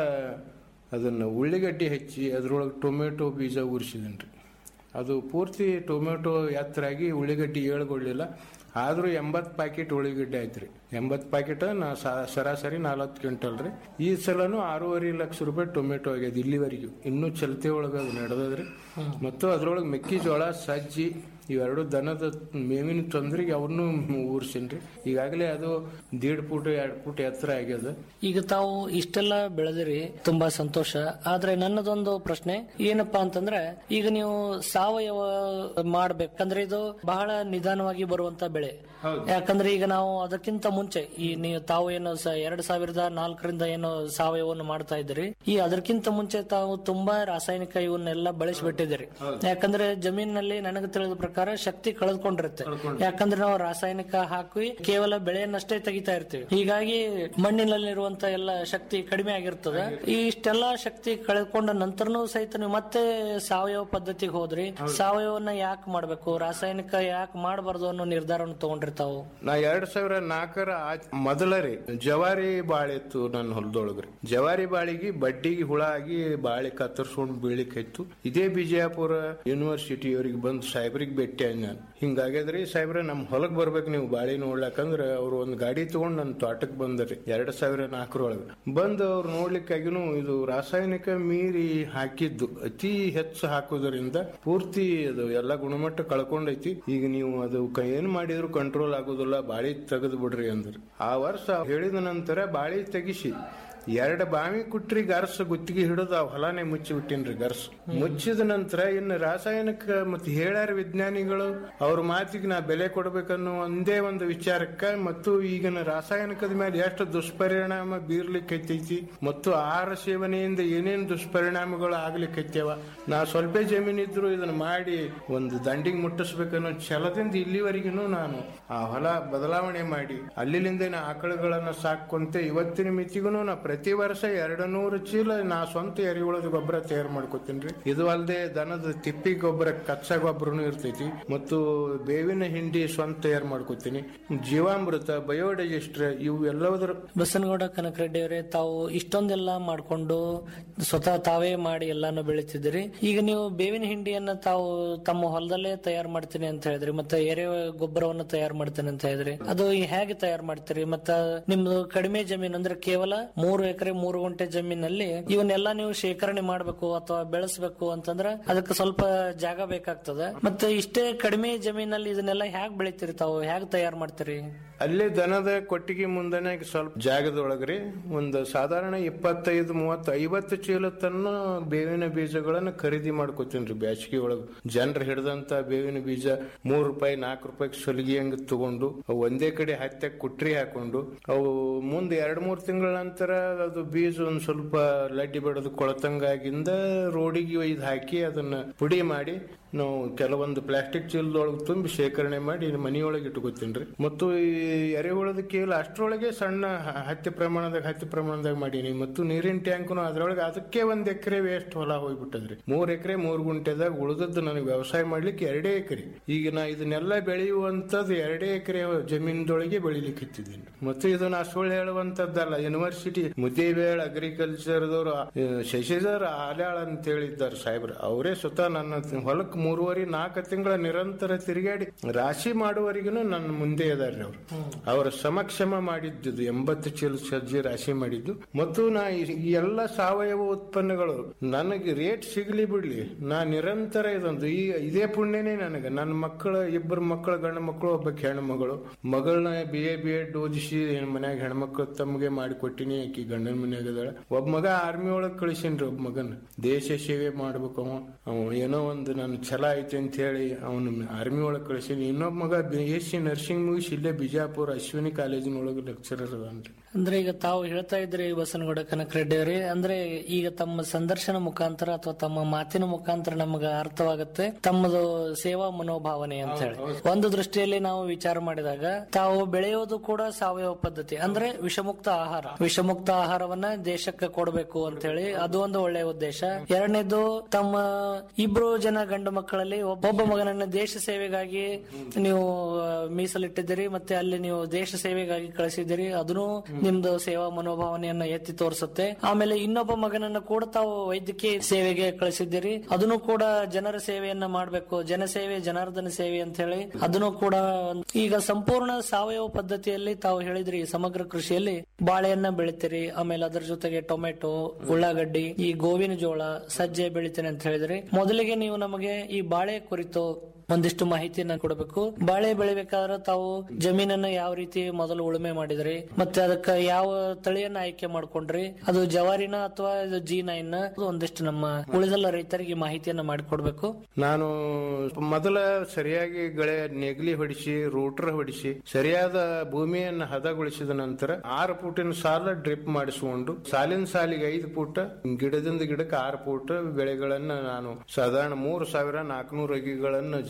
ಅದನ್ನ ಉಳ್ಳಿಗಡ್ಡಿ ಹೆಚ್ಚಿ ಅದ್ರೊಳಗೆ ಟೊಮೆಟೊ ಬೀಜ ಉರಿಸಿದನ್ರಿ ಅದು ಪೂರ್ತಿ ಟೊಮೆಟೊ ಎತ್ತರಾಗಿ ಉಳ್ಳಿಗಡ್ಡಿ ಏಳ್ಗೊಳ್ಳಿಲ್ಲ ಆದ್ರೂ ಎಂಬತ್ ಪ್ಯಾಕೆಟ್ ಉಳ್ಳಿಗಡ್ಡೆ ಆಯ್ತ್ರಿ ಎಂಬತ್ ಪ್ಯಾಕೆಟ್ ನಾ ಸ- ಸರಾಸರಿ ನಲವತ್ತು ಕ್ವಿಂಟಲ್ ರೀ ಈ ಸಲನು ಆರೂವರೆ ಲಕ್ಷ ರೂಪಾಯಿ ಟೊಮೆಟೊ ಆಗ್ಯದ ಇಲ್ಲಿವರೆಗೂ ಇನ್ನೂ ಚಲತೆ ಒಳಗ ಅದು ನಡೆದದ್ರಿ ಮತ್ತು ಅದ್ರೊಳಗೆ ಮೆಕ್ಕೆಜೋಳ ಸಜ್ಜಿ ಇವೆರಡು ದನದ ಮೇವಿನ ತೊಂದರೆಗೆ ಅವನ್ನೂ ಊರ್ಸಿನ್ರಿ ಈಗಾಗಲೇ ಅದು ದೀಡ್ ಫೂಟ್ ಎರಡು ಫೂಟ್ ಎತ್ತರ ಆಗ್ಯದ ಈಗ ತಾವು ಇಷ್ಟೆಲ್ಲ ಬೆಳೆದಿರಿ ತುಂಬಾ ಸಂತೋಷ ಆದ್ರೆ ನನ್ನದೊಂದು ಪ್ರಶ್ನೆ ಏನಪ್ಪಾ ಅಂತಂದ್ರೆ ಈಗ ನೀವು ಸಾವಯವ ಮಾಡ್ಬೇಕಂದ್ರೆ ಇದು ಬಹಳ ನಿಧಾನವಾಗಿ ಬರುವಂತ ಬೆಳೆ ಯಾಕಂದ್ರೆ ಈಗ ನಾವು ಅದಕ್ಕಿಂತ ಮುಂಚೆ ಈ ನೀವು ತಾವು ಏನು ಸ- ಎರಡ್ ಸಾವಿರದ ನಾಲ್ಕರಿಂದ ಏನು ಸಾವಯವವನ್ನು ಮಾಡ್ತಾ ಇದ್ದೀರಿ ಈ ಅದಕ್ಕಿಂತ ಮುಂಚೆ ತಾವು ತುಂಬಾ ರಾಸಾಯನಿಕ ಇವನ್ನೆಲ್ಲ ಬಳಸಿಬಿಟ್ಟಿದ್ದೀರಿ ಯಾಕಂದ್ರೆ ಜಮೀನಿನಲ್ಲಿ ನನಗೆ ತಿಳಿದ ಪ್ರಕಾರ ಪ್ರಕಾರ ಶಕ್ತಿ ಕಳೆದುಕೊಂಡಿರುತ್ತೆ ಯಾಕಂದ್ರೆ ನಾವು ರಾಸಾಯನಿಕ ಹಾಕಿ ಕೇವಲ ಬೆಳೆಯನ್ನಷ್ಟೇ ತೆಗಿತಾ ಇರ್ತೀವಿ ಹೀಗಾಗಿ ಮಣ್ಣಿನಲ್ಲಿರುವಂತ ಎಲ್ಲ ಶಕ್ತಿ ಕಡಿಮೆ ಆಗಿರ್ತದೆ ಈ ಇಷ್ಟೆಲ್ಲಾ ಶಕ್ತಿ ಕಳೆದುಕೊಂಡ ನಂತರನೂ ಸಹಿತ ನೀವು ಮತ್ತೆ ಸಾವಯವ ಪದ್ಧತಿಗೆ ಹೋದ್ರಿ ಸಾವಯವನ್ನ ಯಾಕೆ ಮಾಡ್ಬೇಕು ರಾಸಾಯನಿಕ ಯಾಕೆ ಮಾಡಬಾರ್ದು ಅನ್ನೋ ನಿರ್ಧಾರವನ್ನು ತಗೊಂಡಿರ್ತಾವು ನಾ ಎರಡ್ ಸಾವಿರ ನಾಲ್ಕರ ಆಚ್- ಮೊದಲ ರೀ ಜವಾರಿ ಬಾಳೆ ಇತ್ತು ನನ್ನ ಹೊಲದೊಳಗ್ರಿ ಜವಾರಿ ಬಾಳಿಗೆ ಬಡ್ಡಿಗೆ ಹುಳ ಆಗಿ ಬಾಳೆ ಕತ್ತರ್ಸ್ಕೊಂಡ್ ಬೀಳಿಕ್ ಇತ್ತು ಇದೇ ಬಿಜಾಪುರ ಯೂನಿವರ್ಸಿಟಿ ಅವ್ರಿಗೆ ಬಂದು ಸಾಹೇಬ್ರಿಗೆ ಭೇಟಿ ಆಗಿ ನಾನು ಹಿಂಗಾಗ್ಯದ್ರಿ ಸಾಹೇಬ್ರ ನಮ್ ಹೊಲಕ್ ಬರ್ಬೇಕು ನೀವು ಬಾಳೆ ನೋಡ್ಲಕ್ಕಂದ್ರ ಅವ್ರು ಒಂದ್ ಗಾಡಿ ತಗೊಂಡ್ ನನ್ನ ತೋಟಕ್ ಬಂದ್ರಿ ಎರಡ್ ಸಾವಿರ ನಾಲ್ಕರೊಳಗ ಬಂದು ಅವ್ರು ನೋಡ್ಲಿಕ್ಕಾಗಿನೂ ಇದು ರಾಸಾಯನಿಕ ಮೀರಿ ಹಾಕಿದ್ದು ಅತಿ ಹೆಚ್ಚು ಹಾಕೋದ್ರಿಂದ ಪೂರ್ತಿ ಅದು ಎಲ್ಲ ಗುಣಮಟ್ಟ ಕಳ್ಕೊಂಡೈತಿ ಈಗ ನೀವು ಅದು ಕ- ಏನ್ ಮಾಡಿದ್ರು ಕಂಟ್ರೋಲ್ ಆಗೋದಿಲ್ಲ ಬಾಳಿ ತೆಗೆದು ಬಿಡ್ರಿ ಅಂದ್ರು ಆ ವರ್ಷ ಹೇಳಿದ ನಂತರ ಬಾಳಿ ತೆಗಿಸಿ ಎರಡು ಬಾವಿ ಕುಟ್ರಿ ಗರ್ಸ್ ಗುತ್ತಿಗೆ ಹಿಡಿದು ಆ ಹೊಲನೇ ಮುಚ್ಚಿ ಬಿಟ್ಟಿನ್ರಿ ಗರ್ಸ್ ಮುಚ್ಚಿದ ನಂತರ ಇನ್ನು ರಾಸಾಯನಿಕ ಮತ್ತೆ ಹೇಳ್ಯಾರ ವಿಜ್ಞಾನಿಗಳು ಅವ್ರ ಮಾತಿಗೆ ನಾ ಬೆಲೆ ಕೊಡ್ಬೇಕನ್ನೋ ಒಂದೇ ಒಂದು ವಿಚಾರಕ್ಕ ಮತ್ತು ಈಗಿನ ರಾಸಾಯನಿಕದ ಮೇಲೆ ಎಷ್ಟು ದುಷ್ಪರಿಣಾಮ ಬೀರ್ಲಿಕ್ಕೈತೈತಿ ಮತ್ತು ಆಹಾರ ಸೇವನೆಯಿಂದ ಏನೇನ್ ದುಷ್ಪರಿಣಾಮಗಳು ಆಗ್ಲಿಕ್ಕೈತ್ಯವ ನಾ ಸ್ವಲ್ಪ ಜಮೀನಿದ್ರು ಇದನ್ನ ಮಾಡಿ ಒಂದು ದಂಡಿಗೆ ಮುಟ್ಟಿಸ್ಬೇಕನ್ನೋ ಛಲದಿಂದ ಇಲ್ಲಿವರೆಗೂ ನಾನು ಆ ಹೊಲ ಬದಲಾವಣೆ ಮಾಡಿ ಅಲ್ಲಿಂದ ಆಕಳುಗಳನ್ನ ಸಾಕೊಂತೆ ಇವತ್ತಿನ ಮಿತಿಗೂ ನಾ ಪ್ರತಿ ವರ್ಷ ಎರಡು ನೂರು ಚೀಲ ನಾ ಸ್ವಂತ ಎರೆಹುಳದ ಗೊಬ್ಬರ ತಯಾರು ಮಾಡ್ಕೋತೀನಿ ಇದು ಅಲ್ಲದೆ ದನದ ತಿಪ್ಪಿ ಗೊಬ್ಬರ ಕಚ್ಚಾ ಗೊಬ್ಬರನು ಇರ್ತೈತಿ ಮತ್ತು ಬೇವಿನ ಹಿಂಡಿ ಸ್ವಂತ ತಯಾರು ಮಾಡ್ಕೋತೀನಿ ಜೀವಾಮೃತ ಬಯೋಡೈಜೆಸ್ಟರ್ ಇವು ಎಲ್ಲದರ ಬಸನಗೌಡ ಕನಕರೆಡ್ಡಿ ಅವರೇ ತಾವು ಇಷ್ಟೊಂದೆಲ್ಲ ಮಾಡ್ಕೊಂಡು ಸ್ವತಃ ತಾವೇ ಮಾಡಿ ಎಲ್ಲಾನು ಬೆಳಿತಿದ್ದೀರಿ ಈಗ ನೀವು ಬೇವಿನ ಹಿಂಡಿಯನ್ನ ತಾವು ತಮ್ಮ ಹೊಲದಲ್ಲೇ ತಯಾರು ಮಾಡ್ತೀನಿ ಅಂತ ಹೇಳಿದ್ರಿ ಮತ್ತೆ ಎರೆ ಗೊಬ್ಬರವನ್ನು ತಯಾರು ಮಾಡ್ತೀನಿ ಅಂತ ಹೇಳಿದ್ರಿ ಅದು ಹೇಗೆ ತಯಾರು ಮಾಡ್ತೀರಿ ಮತ್ತ ನಿಮ್ದು ಕಡಿಮೆ ಜಮೀನು ಅಂದ್ರೆ ಕೇವಲ ಮೂರು ಎಕರೆ ಮೂರು ಗುಂಟೆ ಜಮೀನಲ್ಲಿ ಇವನ್ನೆಲ್ಲ ನೀವು ಶೇಖರಣೆ ಮಾಡ್ಬೇಕು ಅಥವಾ ಬೆಳೆಸ್ಬೇಕು ಅಂತಂದ್ರ ಅದಕ್ಕೆ ಸ್ವಲ್ಪ ಜಾಗ ಬೇಕಾಗ್ತದೆ ಮತ್ತೆ ಇಷ್ಟೇ ಕಡಿಮೆ ಜಮೀನಲ್ಲಿ ಇದನ್ನೆಲ್ಲ ಹೇಗ್ ಬೆಳಿತೀರಿ ತಾವು ಹೇಗ್ ತಯಾರು ಮಾಡ್ತೀರಿ ಅಲ್ಲೇ ದನದ ಕೊಟ್ಟಿಗೆ ಮುಂದನೆ ಸ್ವಲ್ಪ ಜಾಗದೊಳಗ್ರಿ ಒಂದು ಸಾಧಾರಣ ಇಪ್ಪತ್ತೈದು ಮೂವತ್ತು ಐವತ್ತು ಚೀಲ ತನ್ನ ಬೇವಿನ ಬೀಜಗಳನ್ನ ಖರೀದಿ ಮಾಡ್ಕೋತೀನಿ ಬ್ಯಾಸಿಗೆ ಒಳಗ ಜನರು ಹಿಡಿದಂತ ಬೇವಿನ ಬೀಜ ಮೂರ್ ರೂಪಾಯಿ ನಾಲ್ಕು ರೂಪಾಯಿ ಸಲಿಗೆ ಹಂಗ ತಗೊಂಡು ಅವು ಒಂದೇ ಕಡೆ ಹತ್ಯಾಗ ಕುಟ್ರಿ ಹಾಕೊಂಡು ಅವು ಮುಂದೆ ಎರಡ್ ಮೂರ್ ತಿಂಗಳ ನಂತರ ಅದು ಬೀಜ ಒಂದ್ ಸ್ವಲ್ಪ ಲಡ್ಡಿ ಬೆಳೆದು ಕೊಳತಂಗಾಗಿಂದ ರೋಡಿಗೆ ಒಯ್ದು ಹಾಕಿ ಅದನ್ನ ಪುಡಿ ಮಾಡಿ ನಾವು ಕೆಲವೊಂದು ಪ್ಲಾಸ್ಟಿಕ್ ಚೀಲದೊಳಗೆ ತುಂಬಿ ಶೇಖರಣೆ ಮಾಡಿ ಮನೆಯೊಳಗೆ ಇಟ್ಕೋತೀನಿ ಮತ್ತು ಈ ಎರೆಹುಳದ ಕೇವಲ ಅಷ್ಟರೊಳಗೆ ಸಣ್ಣ ಹ- ಹತ್ತಿ ಪ್ರಮಾಣದಾಗ ಹತ್ತಿ ಪ್ರಮಾಣದಾಗ ಮಾಡೀನಿ ಮತ್ತು ನೀರಿನ ಟ್ಯಾಂಕ್ನು ಅದ್ರೊಳಗೆ ಅದಕ್ಕೆ ಒಂದ್ ಎಕರೆ ವೇಸ್ಟ್ ಹೊಲ ಹೋಗ್ಬಿಟ್ಟದ್ರಿ ಮೂರ್ ಎಕರೆ ಮೂರ್ ಗುಂಟೆದಾಗ ಉಳಿದದ್ದು ನನಗೆ ವ್ಯವಸಾಯ ಮಾಡ್ಲಿಕ್ಕೆ ಎರಡೇ ಎಕರೆ ಈಗ ನಾ ಇದನ್ನೆಲ್ಲ ಬೆಳೆಯುವಂತದ್ದು ಎರಡೇ ಎಕರೆ ಜಮೀನದೊಳಗೆ ಬೆಳಿಲಿಕ್ಕೆ ಇತ್ತಿದ್ದೀನಿ ಮತ್ತು ಇದು ನಾ ಸುಳ್ಳು ಹೇಳುವಂತದ್ದಲ್ಲ ಯೂನಿವರ್ಸಿಟಿ ಮುದ್ದೇಬೇಳ್ ಅಗ್ರಿಕಲ್ಚರ್ದವರು ಶಶಿಧರ್ ಆಲ್ಯಾಳ್ ಅಂತ ಹೇಳಿದ್ದಾರೆ ಸಾಹೇಬ್ರ ಅವರೇ ಸ್ವತಃ ನನ್ನ ಹೊಲಕ್ ಮೂರುವರೆ ನಾಲ್ಕು ತಿಂಗಳ ನಿರಂತರ ತಿರುಗಾಡಿ ರಾಶಿ ಮಾಡುವವರೆಗೂ ನನ್ನ ಮುಂದೆ ಇದಾರೆ ಅವರು ಅವರ ಸಮಕ್ಷಮ ಮಾಡಿದ್ದು ಎಂಬತ್ತು ಚೀಲ ಸಜ್ಜಿ ರಾಶಿ ಮಾಡಿದ್ದು ಮತ್ತು ನಾ ಈ- ಈ ಎಲ್ಲ ಸಾವಯವ ಉತ್ಪನ್ನಗಳು ನನಗೆ ರೇಟ್ ಸಿಗ್ಲಿ ಬಿಡ್ಲಿ ನಾ ನಿರಂತರ ಇದೊಂದು ಈ ಇದೇ ಪುಣ್ಯನೇ ನನಗೆ ನನ್ನ ಮಕ್ಕಳ ಇಬ್ಬರು ಮಕ್ಕಳ ಗಂಡು ಮಕ್ಕಳು ಒಬ್ಬ ಹೆಣ್ಣು ಮಗಳು ಮಗಳನ್ನ ಬಿ ಎ ಬಿ ಎಡ್ ಓದಿಸಿ ಮನ್ಯಾಗ ಹೆಣ್ಮಕ್ಳು ತಮ್ಗೆ ಮಾಡಿ ಕೊಟ್ಟಿನಿ ಆಕಿ ಗಂಡನ ಮನ್ಯಾಗ ಅದಾಳ ಒಬ್ಬ ಮಗ ಆರ್ಮಿ ಒಳಗ್ ಕಳಿಸೀನ್ರಿ ಒಬ್ಬ ಮಗನ್ ದೇಶ ಸೇವೆ ಮಾಡ್ಬೇಕು ಅವ ಅವ ಏನೋ ಒಂದು ನನ್ನ ಛಲ ಐತಿ ಅಂತ ಹೇಳಿ ಅವನು ಆರ್ಮಿ ಒಳಗ್ ಕಳಿಸೀನಿ ಇನ್ನೊಬ್ಬ ಮಗ ಬಿ ಎಸ್ ಸಿ ನರ್ಸಿಂಗ್ ಮುಗಿಸಿ ಇಲ್ಲೇ ಬಿಜಾಪುರ ಅಶ್ವಿನಿ ಕಾಲೇಜಿನೊಳಗೆ ಲೆಕ್ಚರರ್ ಅದಾನ್ರಿ ಅಂದ್ರೆ ಈಗ ತಾವು ಹೇಳ್ತಾ ಇದ್ರಿ ಬಸನಗೌಡ ಕನಕರೆಡ್ಡಿ ಅವರೇ ಅಂದ್ರೆ ಈಗ ತಮ್ಮ ಸಂದರ್ಶನ ಮುಖಾಂತರ ಅಥವಾ ತಮ್ಮ ಮಾತಿನ ಮುಖಾಂತರ ನಮಗ ಅರ್ಥವಾಗುತ್ತೆ ತಮ್ಮದು ಸೇವಾ ಮನೋಭಾವನೆ ಅಂತ ಹೇಳಿ ಒಂದು ದೃಷ್ಟಿಯಲ್ಲಿ ನಾವು ವಿಚಾರ ಮಾಡಿದಾಗ ತಾವು ಬೆಳೆಯೋದು ಕೂಡ ಸಾವಯವ ಪದ್ಧತಿ ಅಂದ್ರೆ ವಿಷಮುಕ್ತ ಆಹಾರ ವಿಷಮುಕ್ತ ಆಹಾರವನ್ನ ದೇಶಕ್ಕೆ ಕೊಡಬೇಕು ಅಂತ ಹೇಳಿ ಅದು ಒಂದು ಒಳ್ಳೆಯ ಉದ್ದೇಶ ಎರಡನೇದು ತಮ್ಮ ಇಬ್ರು ಜನ ಗಂಡು ಮಕ್ಕಳಲ್ಲಿ ಒಬ್ಬೊಬ್ಬ ಮಗನನ್ನ ದೇಶ ಸೇವೆಗಾಗಿ ನೀವು ಆ, ಮೀಸಲಿಟ್ಟಿದ್ದೀರಿ ಮತ್ತೆ ಅಲ್ಲಿ ನೀವು ದೇಶ ಸೇವೆಗಾಗಿ ಕಳಿಸಿದ್ದೀರಿ ಅದನ್ನು ನಿಮ್ದು ಸೇವಾ ಮನೋಭಾವನೆಯನ್ನ ಎತ್ತಿ ತೋರಿಸುತ್ತೆ ಆಮೇಲೆ ಇನ್ನೊಬ್ಬ ಮಗನನ್ನ ಕೂಡ ತಾವು ವೈದ್ಯಕೀಯ ಸೇವೆಗೆ ಕಳಿಸಿದ್ದೀರಿ ಅದನ್ನು ಕೂಡ ಜನರ ಸೇವೆಯನ್ನ ಮಾಡಬೇಕು ಜನಸೇವೆ ಜನಾರ್ದನ ಸೇವೆ ಅಂತ ಹೇಳಿ ಅದನ್ನು ಕೂಡ ಒಂದ್- ಈಗ ಸಂಪೂರ್ಣ ಸಾವಯವ ಪದ್ಧತಿಯಲ್ಲಿ ತಾವು ಹೇಳಿದ್ರಿ ಸಮಗ್ರ ಕೃಷಿಯಲ್ಲಿ ಬಾಳೆಯನ್ನ ಬೆಳಿತೀರಿ ಆಮೇಲೆ ಅದರ ಜೊತೆಗೆ ಟೊಮೆಟೊ ಉಳ್ಳಾಗಡ್ಡಿ ಈ ಗೋವಿನ ಜೋಳ ಸಜ್ಜೆ ಬೆಳಿತೀನಿ ಅಂತ ಹೇಳಿದ್ರಿ ಮೊದಲಿಗೆ ನೀವು ನಮಗೆ ಈ ಬಾಳೆ ಕುರಿತು ಒಂದಿಷ್ಟು ಮಾಹಿತಿಯನ್ನ ಕೊಡಬೇಕು ಬಾಳೆ ಬೆಳಿಬೇಕಾದ್ರೆ ತಾವು ಜಮೀನನ್ನ ಯಾವ ರೀತಿ ಮೊದಲು ಉಳುಮೆ ಮಾಡಿದ್ರಿ ಮತ್ತೆ ಅದಕ್ಕ ಯಾವ ತಳಿಯನ್ನ ಆಯ್ಕೆ ಮಾಡ್ಕೊಂಡ್ರಿ ಅದು ಜವಾರಿನ ಅಥವಾ ಇದು ಜಿ ನೈನ್ ಒಂದಿಷ್ಟು ನಮ್ಮ ಉಳಿದೆಲ್ಲ ರೈತರಿಗೆ ಮಾಹಿತಿಯನ್ನ ಮಾಡಿಕೊಡ್ಬೇಕು ನಾನು ಮೊದಲ ಸರಿಯಾಗಿ ಗಳೆ ನೆಗಲಿ ಹೊಡಿಸಿ ರೂಟರ್ ಹೊಡಿಸಿ ಸರಿಯಾದ ಭೂಮಿಯನ್ನು ಹದಗೊಳಿಸಿದ ನಂತರ ಆರು ಫೂಟಿನ ಸಾಲ ಡ್ರಿಪ್ ಮಾಡಿಸಿಕೊಂಡು ಸಾಲಿನ ಸಾಲಿಗೆ ಐದು ಫೂಟ್ ಗಿಡದಿಂದ ಗಿಡಕ್ಕೆ ಆರು ಫೂಟ್ ಬೆಳೆಗಳನ್ನ ನಾನು ಸಾಧಾರಣ ಮೂರು ಸಾವಿರ ನಾಲ್ಕನೂರು ಅಗಿಗಳನ್ನ ಜಲ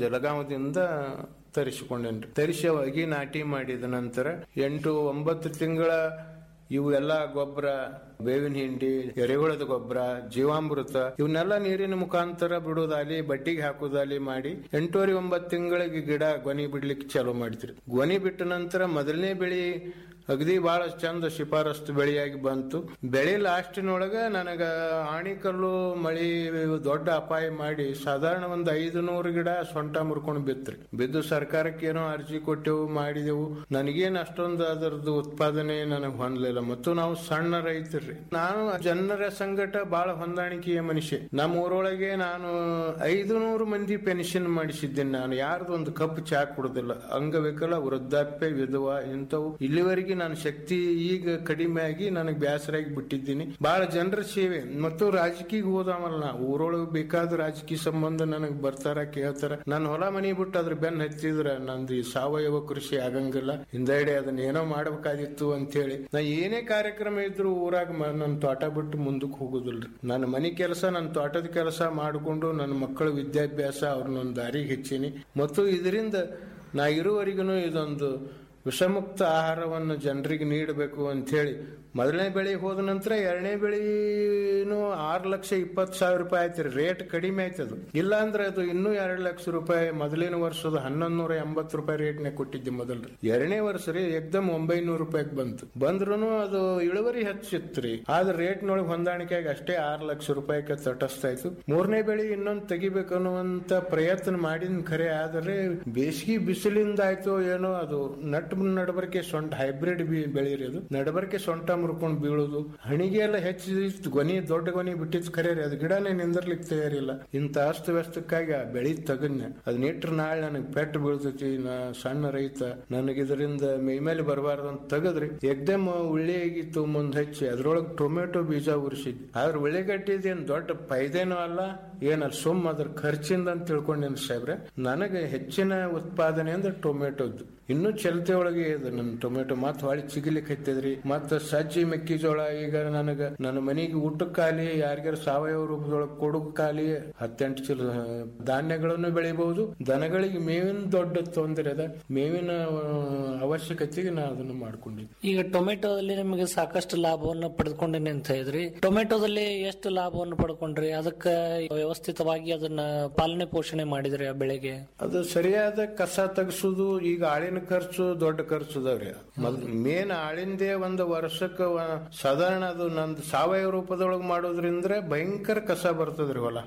ಬೆಳಗಾವದಿಂದ ತರಿಸಿಕೊಂಡೇನ್ರಿ ತರಿಸಿ ಅಗಿ ನಾಟಿ ಮಾಡಿದ ನಂತರ ಎಂಟು ಒಂಬತ್ತು ತಿಂಗಳ ಇವು ಎಲ್ಲ ಗೊಬ್ಬರ ಬೇವಿನ ಹಿಂಡಿ ಎರೆಹುಳದ ಗೊಬ್ಬರ ಜೀವಾಮೃತ ಇವನ್ನೆಲ್ಲ ನೀರಿನ ಮುಖಾಂತರ ಬಿಡೋದಾಲಿ ಬಡ್ಡಿಗೆ ಹಾಕೋದಾಲಿ ಮಾಡಿ ಎಂಟೂವರೆ ಒಂಬತ್ತು ತಿಂಗಳಿಗೆ ಗಿಡ ಗೊನಿ ಬಿಡ್ಲಿಕ್ಕೆ ಚಾಲೂ ಮಾಡಿದ್ರಿ ಗೊನಿ ಬಿಟ್ಟ ನಂತರ ಮೊದಲನೇ ಬೆಳಿ ಅಗದಿ ಬಹಳ ಚಂದ ಶಿಫಾರಸ್ತು ಬೆಳೆಯಾಗಿ ಬಂತು ಬೆಳೆ ಲಾಸ್ಟಿನೊಳಗ ನನಗ ಆಣಿಕಲ್ಲು ಮಳಿ ದೊಡ್ಡ ಅಪಾಯ ಮಾಡಿ ಸಾಧಾರಣ ಒಂದು ಐದು ನೂರು ಗಿಡ ಸೊಂಟ ಮುರ್ಕೊಂಡು ಬಿತ್ರಿ ಬಿದ್ದು ಸರ್ಕಾರಕ್ಕೆ ಏನೋ ಅರ್ಜಿ ಕೊಟ್ಟೆವು ಮಾಡಿದೆವು ನನಗೇನ್ ಅಷ್ಟೊಂದು ಅದರದ್ದು ಉತ್ಪಾದನೆ ನನಗೆ ಹೊಂದಲಿಲ್ಲ ಮತ್ತು ನಾವು ಸಣ್ಣ ರೈತರ್ರಿ ನಾನು ಜನರ ಸಂಗಟ ಬಹಳ ಹೊಂದಾಣಿಕೆಯ ಮನುಷ್ಯ ನಮ್ಮ ಊರೊಳಗೆ ನಾನು ಐದು ನೂರು ಮಂದಿ ಪೆನ್ಷನ್ ಮಾಡಿಸಿದ್ದೇನೆ ನಾನು ಯಾರ್ದು ಒಂದು ಕಪ್ ಚಾ ಕುಡುದಿಲ್ಲ ಅಂಗವಿಕಲ ವೃದ್ಧಾಪ್ಯ ವಿಧವಾ ಇಂಥವು ಇಲ್ಲಿವರೆಗೆ ನಾನು ಶಕ್ತಿ ಈಗ ಕಡಿಮೆ ಆಗಿ ನನಗೆ ಬೇಸರಾಗಿ ಬಿಟ್ಟಿದ್ದೀನಿ ಬಹಳ ಜನರ ಸೇವೆ ಮತ್ತು ರಾಜಕೀಯ ಹೋದಾಮಲ್ಲ ನಾ ಊರೊಳಗೆ ಬೇಕಾದ ರಾಜಕೀಯ ಸಂಬಂಧ ನನಗೆ ಬರ್ತಾರ ಕೇಳ್ತಾರ ನಾನು ಹೊಲ ಮನಿ ಬಿಟ್ಟು ಅದ್ರ ಬೆನ್ನ ಹತ್ತಿದ್ರ ನಂದು ಈ ಸಾವಯವ ಕೃಷಿ ಆಗಂಗಿಲ್ಲ ಹಿಂದೆಡೆ ಅದನ್ನ ಏನೋ ಮಾಡ್ಬೇಕಾದಿತ್ತು ಅಂತ ಹೇಳಿ ನಾ ಏನೇ ಕಾರ್ಯಕ್ರಮ ಇದ್ರು ಊರಾಗ ಮ- ನನ್ನ ತೋಟ ಬಿಟ್ಟು ಮುಂದಕ್ಕೆ ಹೋಗುದಿಲ್ರಿ ನನ್ನ ಮನೆ ಕೆಲಸ ನನ್ನ ತೋಟದ ಕೆಲಸ ಮಾಡಿಕೊಂಡು ನನ್ನ ಮಕ್ಕಳ ವಿದ್ಯಾಭ್ಯಾಸ ಅವ್ರನ್ನೊಂದು ದಾರಿಗೆ ಹೆಚ್ಚೀನಿ ಮತ್ತು ಇದರಿಂದ ನಾ ಇರುವವರೆಗೂ ಇದೊಂದು ವಿಷಮುಕ್ತ ಆಹಾರವನ್ನು ಜನರಿಗೆ ನೀಡಬೇಕು ಅಂತ ಹೇಳಿ ಮೊದಲನೇ ಬೆಳೆ ಹೋದ ನಂತರ ಎರಡನೇ ಬೆಳೆನೂ ಆರು ಲಕ್ಷ ಇಪ್ಪತ್ತು ಸಾವಿರ ರೂಪಾಯಿ ಆಯ್ತು ರೇಟ್ ಕಡಿಮೆ ಆಯ್ತದು ಇಲ್ಲ ಅಂದ್ರೆ ಅದು ಇನ್ನೂ ಎರಡು ಲಕ್ಷ ರೂಪಾಯಿ ಮೊದಲಿನ ವರ್ಷದ ಹನ್ನೊಂದು ನೂರ ಎಂಬತ್ತು ರೂಪಾಯಿ ರೇಟ್ನೇ ಕೊಟ್ಟಿದ್ದೆ ಮೊದಲು ಎರಡನೇ ವರ್ಷ ರೀ ಎಕ್ದಮ್ ಒಂಬೈನೂರು ರೂಪಾಯಿಗೆ ಬಂತು ಬಂದ್ರೂ ಅದು ಇಳುವರಿ ಹೆಚ್ಚಿತ್ತು ರೀ ಆದ್ರೆ ರೇಟ್ನೊಳಗೆ ಹೊಂದಾಣಿಕೆಯಾಗಿ ಅಷ್ಟೇ ಆರು ಲಕ್ಷ ರೂಪಾಯಿಗೆ ತಟಸ್ತಾ ಇತ್ತು ಮೂರನೇ ಬೆಳೆ ಇನ್ನೊಂದು ತೆಗಿಬೇಕು ಅನ್ನುವಂತ ಪ್ರಯತ್ನ ಮಾಡಿದ ಖರೆ ಆದರೆ ಬೇಸಿಗೆ ಬಿಸಿಲಿಂದ ಆಯ್ತು ಏನೋ ಅದು ನಟ್ ನಡಬರ್ಕೆ ಸೊಂಟ ಹೈಬ್ರಿಡ್ ಬೆಳೀರಿ ಅದು ನಡಬರ್ಕೆ ಸೊಂಟ ಮುರ್ಕೊಂಡು ಬೀಳೋದು ಹಣಿಗೆ ಎಲ್ಲ ಹೆಚ್ಚಿತ್ತು ಗೊನಿ ದೊಡ್ಡ ಗೊನಿ ಬಿಟ್ಟಿದ್ ಖರೆ ರೀ ಅದು ಗಿಡನೇ ನಿಂದಿರ್ಲಿಕ್ಕೆ ತಯಾರಿಲ್ಲ ಇಂತ ಅಸ್ತ ವ್ಯಸ್ತಕ್ಕಾಗಿ ಆ ಬೆಳಿ ತಗನ್ಯ ಅದ್ ನೆಟ್ರ ನಾಳೆ ನನಗೆ ಪೆಟ್ಟು ಬೀಳ್ತೈತಿ ನಾ ಸಣ್ಣ ರೈತ ನನಗೆ ಇದರಿಂದ ಮೈ ಮೇಲೆ ಬರಬಾರ್ದು ಅಂತ ತೆಗದ್ರಿ ಎಕ್ದಮ್ ಉಳ್ಳಿ ಆಗಿತ್ತು ಮುಂದ್ ಹಚ್ಚಿ ಅದ್ರೊಳಗೆ ಟೊಮೆಟೊ ಬೀಜ ಉರಿಸಿದ್ವಿ ಆದ್ರೆ ಉಳ್ಳಿಗಡ್ಡಿದೇನ್ ದೊಡ್ಡ ಫೈದೇನೂ ಅಲ್ಲ ಏನಲ್ಲ ಸುಮ್ಮ ಅದ್ರ ಖರ್ಚಿಂದ ಅಂತ ತಿಳ್ಕೊಂಡೇನು ಸಾಹೇಬ್ರೆ ನನಗೆ ಹೆಚ್ಚಿನ ಉತ್ಪಾದನೆ ಅಂದ್ರೆ ಟೊಮೆಟೊದ್ದು ಇನ್ನೂ ಚಲತೆ ಒಳಗೆ ಇದೆ ನನ್ನ ಟೊಮೆಟೊ ಮತ್ ಹೊಳಿ ಚಿಗಿಲಿಕ್ಕೆ ಹತ್ತಿದ್ರಿ ಮತ್ತ ಸಜ್ಜಿ ಮೆಕ್ಕೆಜೋಳ ಈಗ ನನಗ ನನ್ನ ಮನೆಗೆ ಊಟಕ್ಕಾಲಿ ಯಾರಿಗಾರ ಸಾವಯವ ರೂಪದೊಳಗೆ ಕೊಡುಗು ಕಾಲಿ ಹತ್ತೆಂಟು ಚೀಲ ಧಾನ್ಯಗಳನ್ನು ಬೆಳಿಬಹುದು ದನಗಳಿಗೆ ಮೇವಿನ ದೊಡ್ಡ ತೊಂದರೆ ಅದ ಮೇವಿನ ಆ, ಅವಶ್ಯಕತೆಗೆ ನಾ ಅದನ್ನು ಮಾಡ್ಕೊಂಡಿದ್ದೆ ಈಗ ಟೊಮೆಟೊದಲ್ಲಿ ನಿಮಗೆ ಸಾಕಷ್ಟು ಲಾಭವನ್ನು ಪಡೆದುಕೊಂಡೇನೆ ಅಂತ ಹೇಳಿದ್ರಿ ಟೊಮೆಟೊದಲ್ಲಿ ಎಷ್ಟು ಲಾಭವನ್ನು ಪಡ್ಕೊಂಡ್ರಿ ಅದಕ್ಕೆ ವ್ಯವಸ್ಥಿತವಾಗಿ ಅದನ್ನ ಪಾಲನೆ ಪೋಷಣೆ ಮಾಡಿದ್ರಿ ಆ ಬೆಳೆಗೆ ಅದು ಸರಿಯಾದ ಕಸ ತೆಗ್ಸುದು ಈಗ ಆಳಿನ ಖರ್ಚು ದೊಡ್ಡ ಖರ್ಚು ಅದಾವ್ರಿ ಮೇನ್ ಆಳಿಂದೇ ಒಂದು ವರ್ಷಕ್ಕೆ ವ- ಸಾಧಾರಣ ಅದು ನಂದು ಸಾವಯವ ರೂಪದೊಳಗೆ ಮಾಡೋದ್ರಿಂದ ಭಯಂಕರ ಕಸ ಬರ್ತದ್ರಿ ಹೊಲ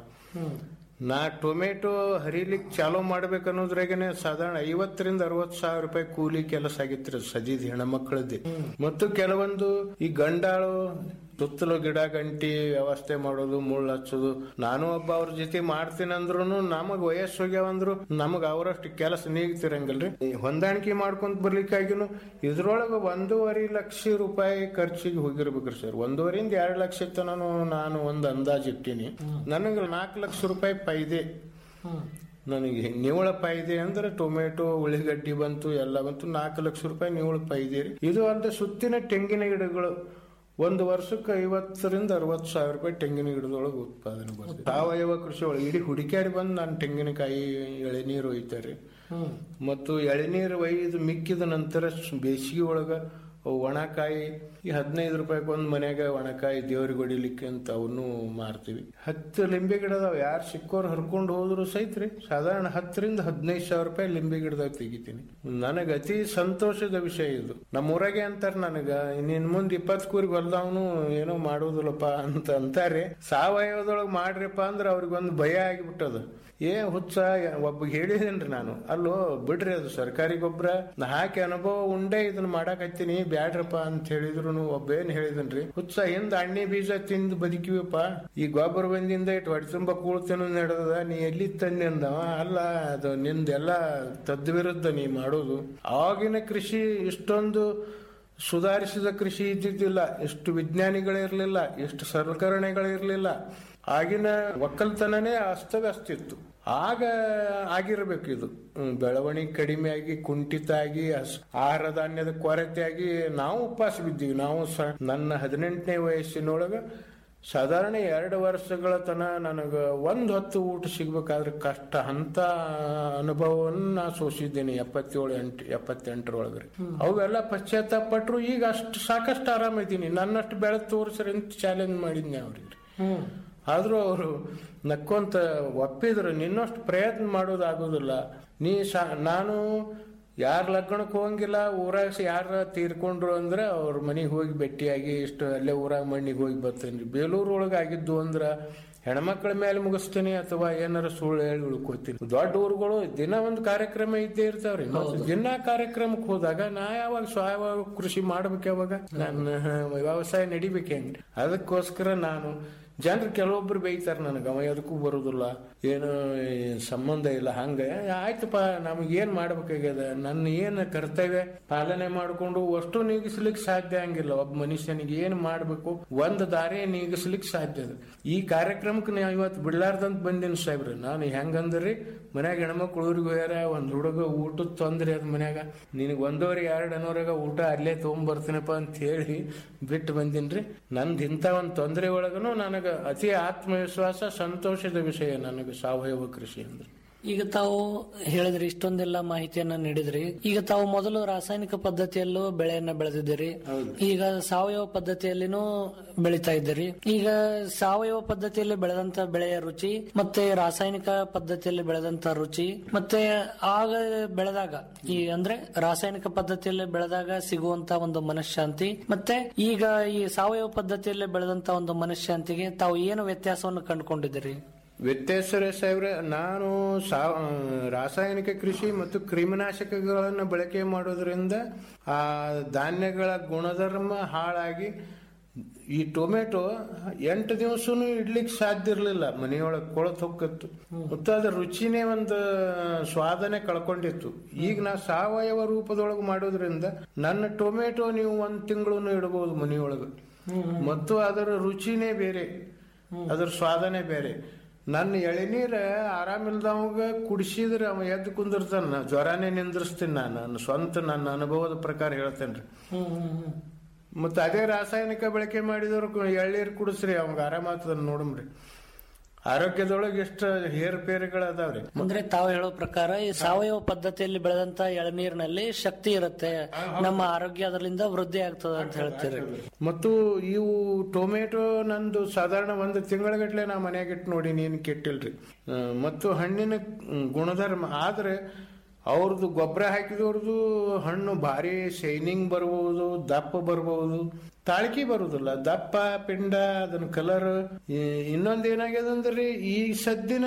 ನಾ ಟೊಮೆಟೊ ಹರಿಲಿಕ್ಕೆ ಚಾಲೂ ಮಾಡ್ಬೇಕು ಅನ್ನೋದ್ರಾಗನೆ ಸಾಧಾರಣ ಐವತ್ತರಿಂದ ಅರವತ್ ಸಾವಿರ ರೂಪಾಯಿ ಕೂಲಿ ಕೆಲಸ ಆಗಿತ್ರಿ ಸದಿದ್ ಹೆಣ್ಮಕ್ಳದ್ದೆ ಮತ್ತು ಕೆಲವೊಂದು ಈ ಗಂಡಾಳು ಸುತ್ತಲೂ ಗಿಡ ಗಂಟಿ ವ್ಯವಸ್ಥೆ ಮಾಡೋದು ಮುಳ್ಳು ಹಚ್ಚೋದು ನಾನು ಒಬ್ಬ ಅವ್ರ ಜೊತೆ ಮಾಡ್ತೀನಿ ಅಂದ್ರು ನಮಗ್ ವಯಸ್ಸು ಹೋಗ್ಯಾವಂದ್ರು ನಮಗ್ ಅವರಷ್ಟು ಕೆಲಸ ನೀಗ್ತಿರಂಗಿಲ್ರಿ ಈ ಹೊಂದಾಣಿಕೆ ಮಾಡ್ಕೊಂತ ಬರ್ಲಿಕ್ಕಾಗಿನು ಇದ್ರೊಳಗ ಒಂದೂವರೆ ಲಕ್ಷ ರೂಪಾಯಿ ಖರ್ಚಿಗೆ ಹೋಗಿರ್ಬೇಕ್ರಿ ಸರ್ ಒಂದೂವರೆಯಿಂದ ಎರಡು ಲಕ್ಷ ತನನು ನಾನು ಒಂದು ಅಂದಾಜ್ ಇಟ್ಟೀನಿ ನನಗೆ ನಾಲ್ಕು ಲಕ್ಷ ರೂಪಾಯಿ ಫೈದೆ ನನಗೆ ನಿವಳ ಪಾಯ್ದೆ ಅಂದ್ರೆ ಟೊಮೆಟೊ ಉಳ್ಳಿಗಡ್ಡಿ ಬಂತು ಎಲ್ಲ ಬಂತು ನಾಲ್ಕು ಲಕ್ಷ ರೂಪಾಯಿ ನಿವಳ ಪಾಯ್ದೆ ರೀ ಇದು ಅಲ್ಲದೆ ಸುತ್ತಿನ ತೆಂಗಿನ ಗಿಡಗಳು ಒಂದು ವರ್ಷಕ್ಕೆ ಐವತ್ತರಿಂದ ಅರವತ್ತು ಸಾವಿರ ರೂಪಾಯಿ ತೆಂಗಿನ ಗಿಡದೊಳಗೆ ಉತ್ಪಾದನೆ ಬರ್ತದೆ ಸಾವಯವ ಕೃಷಿ ಒಳಗೆ ಇಡೀ ಹುಡುಕ್ಯಾಡಿ ಬಂದು ನಾನು ತೆಂಗಿನಕಾಯಿ ಎಳೆನೀರು ಒಯ್ತಾರೆ ಮತ್ತು ಎಳೆನೀರು ಒಯ್ದು ಮಿಕ್ಕಿದ ನಂತರ ಸ್- ಬೇಸಿಗೆ ಒಳಗ ಅವು ಒಣಕಾಯಿ ಈ ಹದಿನೈದು ರೂಪಾಯಿಗೆ ಒಂದು ಮನ್ಯಾಗ ಒಣಕಾಯಿ ದೇವ್ರಿಗೆ ಹೊಡಿಲಿಕ್ಕೆ ಅಂತ ಅವನು ಮಾರ್ತೀವಿ ಹತ್ತು ಲಿಂಬೆ ಗಿಡ ಅದಾವ ಯಾರು ಸಿಕ್ಕೋರು ಹರ್ಕೊಂಡು ಹೋದ್ರು ಸಹಿತ ರೀ ಸಾಧಾರಣ ಹತ್ತರಿಂದ ಹದಿನೈದು ಸಾವಿರ ರೂಪಾಯಿ ಲಿಂಬೆ ಗಿಡದಾಗ ತೆಗಿತೀನಿ ನನಗೆ ಅತಿ ಸಂತೋಷದ ವಿಷಯ ಇದು ನಮ್ಮ ಊರಾಗೆ ಅಂತಾರ ನನಗ ನಿನ್ ಮುಂದ್ ಇಪ್ಪತ್ ಕೂರಿಗೆ ಹೊಲ್ದವನು ಏನೋ ಮಾಡೋದಿಲ್ಲಪ್ಪ ಅಂತ ಅಂತಾರೆ ಸಾವಯವದೊಳಗೆ ಮಾಡ್ರಿಪ್ಪ ಅಂದ್ರೆ ಅವ್ರಿಗೊಂದು ಭಯ ಆಗಿಬಿಟ್ಟದ ಏ ಹುಚ್ಚ ಒಬ್ಬ ಹೇಳಿದೇನ್ರಿ ನಾನು ಅಲ್ಲೋ ಬಿಡ್ರಿ ಅದು ಸರ್ಕಾರಿ ಗೊಬ್ಬರ ನಾ ಹಾಕಿ ಅನುಭವ ಉಂಡೆ ಇದನ್ನ ಮಾಡಾಕತ್ತೀನಿ ಬ್ಯಾಡ್ರಪ್ಪ ಅಂತ ಹೇಳಿದ್ರು ಒಬ್ಬ ಏನ್ ಹೇಳಿದನ್ರಿ ಹುಚ್ಚ ಹಿಂದ ಅಣ್ಣಿ ಬೀಜ ತಿಂದು ಬದುಕಿವಪ್ಪ ಈ ಗೊಬ್ಬರ ಬಂದಿಂದ ಇಟ್ಟು ಹೊಟ್ಟೆ ತುಂಬ ಕೂಳ್ತೇನು ನಡೆದ ನೀ ಎಲ್ಲಿ ತಂದೆ ಅಂದವ ಅಲ್ಲ ಅದು ನಿಂದೆಲ್ಲ ತದ್ವಿರುದ್ಧ ನೀ ಮಾಡೋದು ಆವಾಗಿನ ಕೃಷಿ ಇಷ್ಟೊಂದು ಸುಧಾರಿಸಿದ ಕೃಷಿ ಇದ್ದಿದ್ದಿಲ್ಲ ಎಷ್ಟು ವಿಜ್ಞಾನಿಗಳಿರ್ಲಿಲ್ಲ ಎಷ್ಟು ಸಲಕರಣೆಗಳಿರ್ಲಿಲ್ಲ ಆಗಿನ ಒಕ್ಕಲ್ತನನೇ ಅಸ್ತವ್ಯಸ್ತ ಇತ್ತು ಆಗ ಆಗಿರ್ಬೇಕು ಇದು ಹ್ಮ್, ಬೆಳವಣಿಗೆ ಕಡಿಮೆ ಆಗಿ ಕುಂಠಿತ ಆಗಿ ಹಸ್- ಆಹಾರ ಧಾನ್ಯದ ಕೊರತೆ ಆಗಿ ನಾವು ಉಪವಾಸ ಬಿದ್ದೀವಿ ನಾವು ಸ ನನ್ನ ಹದಿನೆಂಟನೇ ವಯಸ್ಸಿನೊಳಗ ಸಾಧಾರಣ ಎರಡು ವರ್ಷಗಳ ತನ ನನಗ ಒಂದ್ ಹೊತ್ತು ಊಟ ಸಿಗ್ಬೇಕಾದ್ರೆ ಕಷ್ಟ ಅಂತ ಅನುಭವವನ್ನು ನಾ ಸೋಸಿದ್ದೇನೆ ಎಪ್ಪತ್ತೇಳು ಎಂಟು ಎಪ್ಪತ್ತೆಂಟರೊಳಗ್ರಿ ಅವೆಲ್ಲ ಪಶ್ಚಾತ್ತಾಪ ಪಟ್ರು ಈಗ ಅಷ್ಟು ಸಾಕಷ್ಟು ಆರಾಮಿದ್ದೀನಿ ನನ್ನಷ್ಟು ಬೆಳೆದು ತೋರಿಸ್ರಿ ಅಂತ ಚಾಲೆಂಜ್ ಮಾಡಿದ್ನಿ ಅವ್ರಿಗೆ ಆದ್ರೂ ಅವರು ನಕ್ಕೊಂತ ಒಪ್ಪಿದ್ರು ನಿನ್ನಷ್ಟು ಪ್ರಯತ್ನ ಮಾಡೋದಾಗೋದಿಲ್ಲ ನೀ ಸಾ ನಾನು ಯಾರ ಲಗ್ನಕ್ಕೆ ಹೋಗಂಗಿಲ್ಲ ಊರಾಗ ಯಾರ ತೀರ್ಕೊಂಡ್ರು ಅಂದ್ರೆ ಅವ್ರ ಮನೆಗೆ ಹೋಗಿ ಭೇಟಿಯಾಗಿ ಇಷ್ಟು ಅಲ್ಲೇ ಊರಾಗ ಮಣ್ಣಿಗೆ ಹೋಗಿ ಬರ್ತೇನೆ ಬೇಲೂರು ಒಳಗೆ ಆಗಿದ್ದು ಅಂದ್ರ ಹೆಣ್ಮಕ್ಳ ಮೇಲೆ ಮುಗಿಸ್ತೀನಿ ಅಥವಾ ಏನಾರ ಸುಳ್ಳು ಹೇಳಿ ಉಳ್ಕೋತೀನಿ ದೊಡ್ಡ ಊರುಗಳು ದಿನ ಒಂದು ಕಾರ್ಯಕ್ರಮ ಇದ್ದೇ ಇರ್ತಾವ್ರಿ ಮತ್ತೆ ದಿನ ಕಾರ್ಯಕ್ರಮಕ್ಕೆ ಹೋದಾಗ ನಾ ಯಾವಾಗ ಸಾವಯವ ಕೃಷಿ ಮಾಡ್ಬೇಕು ಯಾವಾಗ ನನ್ನ ವ್ಯವಸಾಯ ನಡಿಬೇಕು ಹೆಂಗ್ರಿ ಅದಕ್ಕೋಸ್ಕರ ನಾನು ಜನರು ಕೆಲವೊಬ್ರು ಬೈತಾರ ನನಗೆ ಅವ ಅದಕ್ಕೂ ಬರುದಿಲ್ಲ ಏನು ಈ ಸಂಬಂಧ ಇಲ್ಲ ಹಂಗ ಆಯ್ತಪ್ಪ ನಮಗೆ ಏನ್ ಮಾಡ್ಬೇಕಾಗ್ಯದ ನನ್ನ ಏನ್ ಕರ್ತವ್ಯ ಪಾಲನೆ ಮಾಡಿಕೊಂಡು ಅಷ್ಟು ನೀಗಿಸ್ಲಿಕ್ಕೆ ಸಾಧ್ಯ ಹಂಗಿಲ್ಲ ಒಬ್ಬ ಮನುಷ್ಯನಿಗೆ ಏನ್ ಮಾಡ್ಬೇಕು ಒಂದ್ ದಾರಿ ನೀಗಿಸ್ಲಿಕ್ಕೆ ಸಾಧ್ಯ ಅದ ಈ ಕಾರ್ಯಕ್ರಮಕ್ಕೆ ನಾ ಇವತ್ತು ಬಿಡ್ಲಾರ್ದಂತ ಬಂದಿನಿ ಸಾಹೇಬ್ರಿ ನಾನು ಹೆಂಗಂದ್ರಿ ಮನ್ಯಾಗ ಹೆಣ್ಮಕ್ಳು ಊರಿಗೆ ಹೋಗ್ಯಾರ ಒಂದ್ ಹುಡುಗ ಊಟದ ತೊಂದ್ರೆ ಅದ ಮನ್ಯಾಗ ನಿನಗ್ ಒಂದೂವರೆ ಎರಡು ಅನ್ನೋರಾಗ ಊಟ ಅಲ್ಲೇ ತೊಗೊಂಬರ್ತೀನಪ್ಪ ಅಂತ ಹೇಳಿ ಬಿಟ್ಟು ಬಂದಿನ್ರಿ ನಂದ್ ಇಂಥ ಒಂದ್ ತೊಂದರೆ ಒಳಗನು ನನಗ ಅತಿ ಆತ್ಮವಿಶ್ವಾಸ ಸಂತೋಷದ ವಿಷಯ ನನಗೆ ಸಾವಯವ ಕೃಷಿ ಅಂದ್ರೆ ಈಗ ತಾವು ಹೇಳಿದ್ರಿ ಇಷ್ಟೊಂದೆಲ್ಲ ಮಾಹಿತಿಯನ್ನ ನೀಡಿದ್ರಿ ಈಗ ತಾವು ಮೊದಲು ರಾಸಾಯನಿಕ ಪದ್ಧತಿಯಲ್ಲೂ ಬೆಳೆಯನ್ನ ಬೆಳೆದಿದ್ದೀರಿ ಈಗ ಸಾವಯವ ಪದ್ಧತಿಯಲ್ಲಿನೂ ಬೆಳಿತಾ ಇದ್ದೀರಿ ಈಗ ಸಾವಯವ ಪದ್ಧತಿಯಲ್ಲಿ ಬೆಳೆದಂತ ಬೆಳೆಯ ರುಚಿ ಮತ್ತೆ ರಾಸಾಯನಿಕ ಪದ್ಧತಿಯಲ್ಲಿ ಬೆಳೆದಂತ ರುಚಿ ಮತ್ತೆ ಆಗ ಬೆಳೆದಾಗ ಈ ಅಂದ್ರೆ ರಾಸಾಯನಿಕ ಪದ್ಧತಿಯಲ್ಲಿ ಬೆಳೆದಾಗ ಸಿಗುವಂತ ಒಂದು ಮನಃಶಾಂತಿ ಮತ್ತೆ ಈಗ ಈ ಸಾವಯವ ಪದ್ಧತಿಯಲ್ಲಿ ಬೆಳೆದಂತ ಒಂದು ಮನಃಶಾಂತಿಗೆ ತಾವು ಏನು ವ್ಯತ್ಯಾಸವನ್ನು ಕಂಡುಕೊಂಡಿದ್ದೀರಿ ವ್ಯತ್ಯಾಸ ಸಾಹೇಬ್ರೆ ನಾನು ಸಾ- ರಾಸಾಯನಿಕ ಕೃಷಿ ಮತ್ತು ಕ್ರಿಮಿನಾಶಕಗಳನ್ನು ಬಳಕೆ ಮಾಡೋದ್ರಿಂದ ಆ ಧಾನ್ಯಗಳ ಗುಣಧರ್ಮ ಹಾಳಾಗಿ ಈ ಟೊಮೆಟೊ ಎಂಟು ದಿವಸನು ಇಡ್ಲಿಕ್ಕೆ ಸಾಧ್ಯ ಇರಲಿಲ್ಲ ಮನೆಯೊಳಗೆ ಕೊಳತ್ ಹೊಕ್ಕತ್ತು ಮತ್ತು ಅದ್ರ ರುಚಿನೇ ಒಂದು ಸ್ವಾದನೆ ಕಳ್ಕೊಂಡಿತ್ತು ಈಗ ನಾ ಸಾವಯವ ರೂಪದೊಳಗೆ ಮಾಡೋದ್ರಿಂದ ನನ್ನ ಟೊಮೆಟೊ ನೀವು ಒಂದ್ ತಿಂಗಳು ಇಡಬಹುದು ಮನೆಯೊಳಗೆ ಮತ್ತು ಅದರ ರುಚಿನೇ ಬೇರೆ ಅದ್ರ ಸ್ವಾದನೆ ಬೇರೆ ನನ್ನ ಎಳೆನೀರ ಆರಾಮಿಲ್ದವಾಗ ಕುಡಿಸಿದ್ರೆ ಅವ ಎದ್ದು ಕುಂದಿರ್ತಾನ ಜ್ವರನೇ ನಿಂದ್ರಿಸ್ತೀನಿ ನಾನು ನನ್ನ ಸ್ವಂತ ನನ್ನ ಅನುಭವದ ಪ್ರಕಾರ ಹೇಳ್ತೇನ್ರಿ ಮತ್ತೆ ಅದೇ ರಾಸಾಯನಿಕ ಬಳಕೆ ಮಾಡಿದವ್ರು ಎಳ್ನೀರು ಕುಡಿಸ್ರಿ ಅವಾಗ ಆರಾಮಾಗ್ತದ ನೋಡಮ್ರಿ ಆರೋಗ್ಯದೊಳಗೆ ಎಷ್ಟು ಹೇರುಪೇರುಗಳು ಅದಾವ್ರಿ ಅಂದ್ರೆ ತಾವು ಹೇಳೋ ಪ್ರಕಾರ ಈ ಸಾವಯವ ಪದ್ಧತಿಯಲ್ಲಿ ಬೆಳೆದಂತ ಎಳನೀರಿನಲ್ಲಿ ಶಕ್ತಿ ಇರುತ್ತೆ ನಮ್ಮ ಆರೋಗ್ಯ ಅದರಿಂದ ವೃದ್ಧಿ ಆಗ್ತದೆ ಅಂತ ಹೇಳ್ತೀರಿ ಮತ್ತು ಇವು ಟೊಮೆಟೊ ನಂದು ಸಾಧಾರಣ ಒಂದು ತಿಂಗಳಗಟ್ಲೆ ನಾ ಮನ್ಯಾಗ ಇಟ್ಟು ನೋಡಿ ನೀನು ಕೆಟ್ಟಿಲ್ರಿ ಆ, ಮತ್ತು ಹಣ್ಣಿನ ಮ್, ಗುಣಧರ್ಮ ಆದ್ರೆ ಅವ್ರದ್ದು ಗೊಬ್ಬರ ಹಾಕಿದವ್ರದ್ದು ಹಣ್ಣು ಭಾರಿ ಶೈನಿಂಗ್ ಬರ್ಬೋದು ದಪ್ಪ ಬರ್ಬೋದು ತಾಳ್ಕಿ ಬರುದಿಲ್ಲ ದಪ್ಪ ಪಿಂಡ ಅದನ್ನ ಕಲರ್ ಇನ್ನೊಂದ್ ಏನಾಗ್ಯದ ಅಂದ್ರಿ ಈ ಸದ್ದಿನ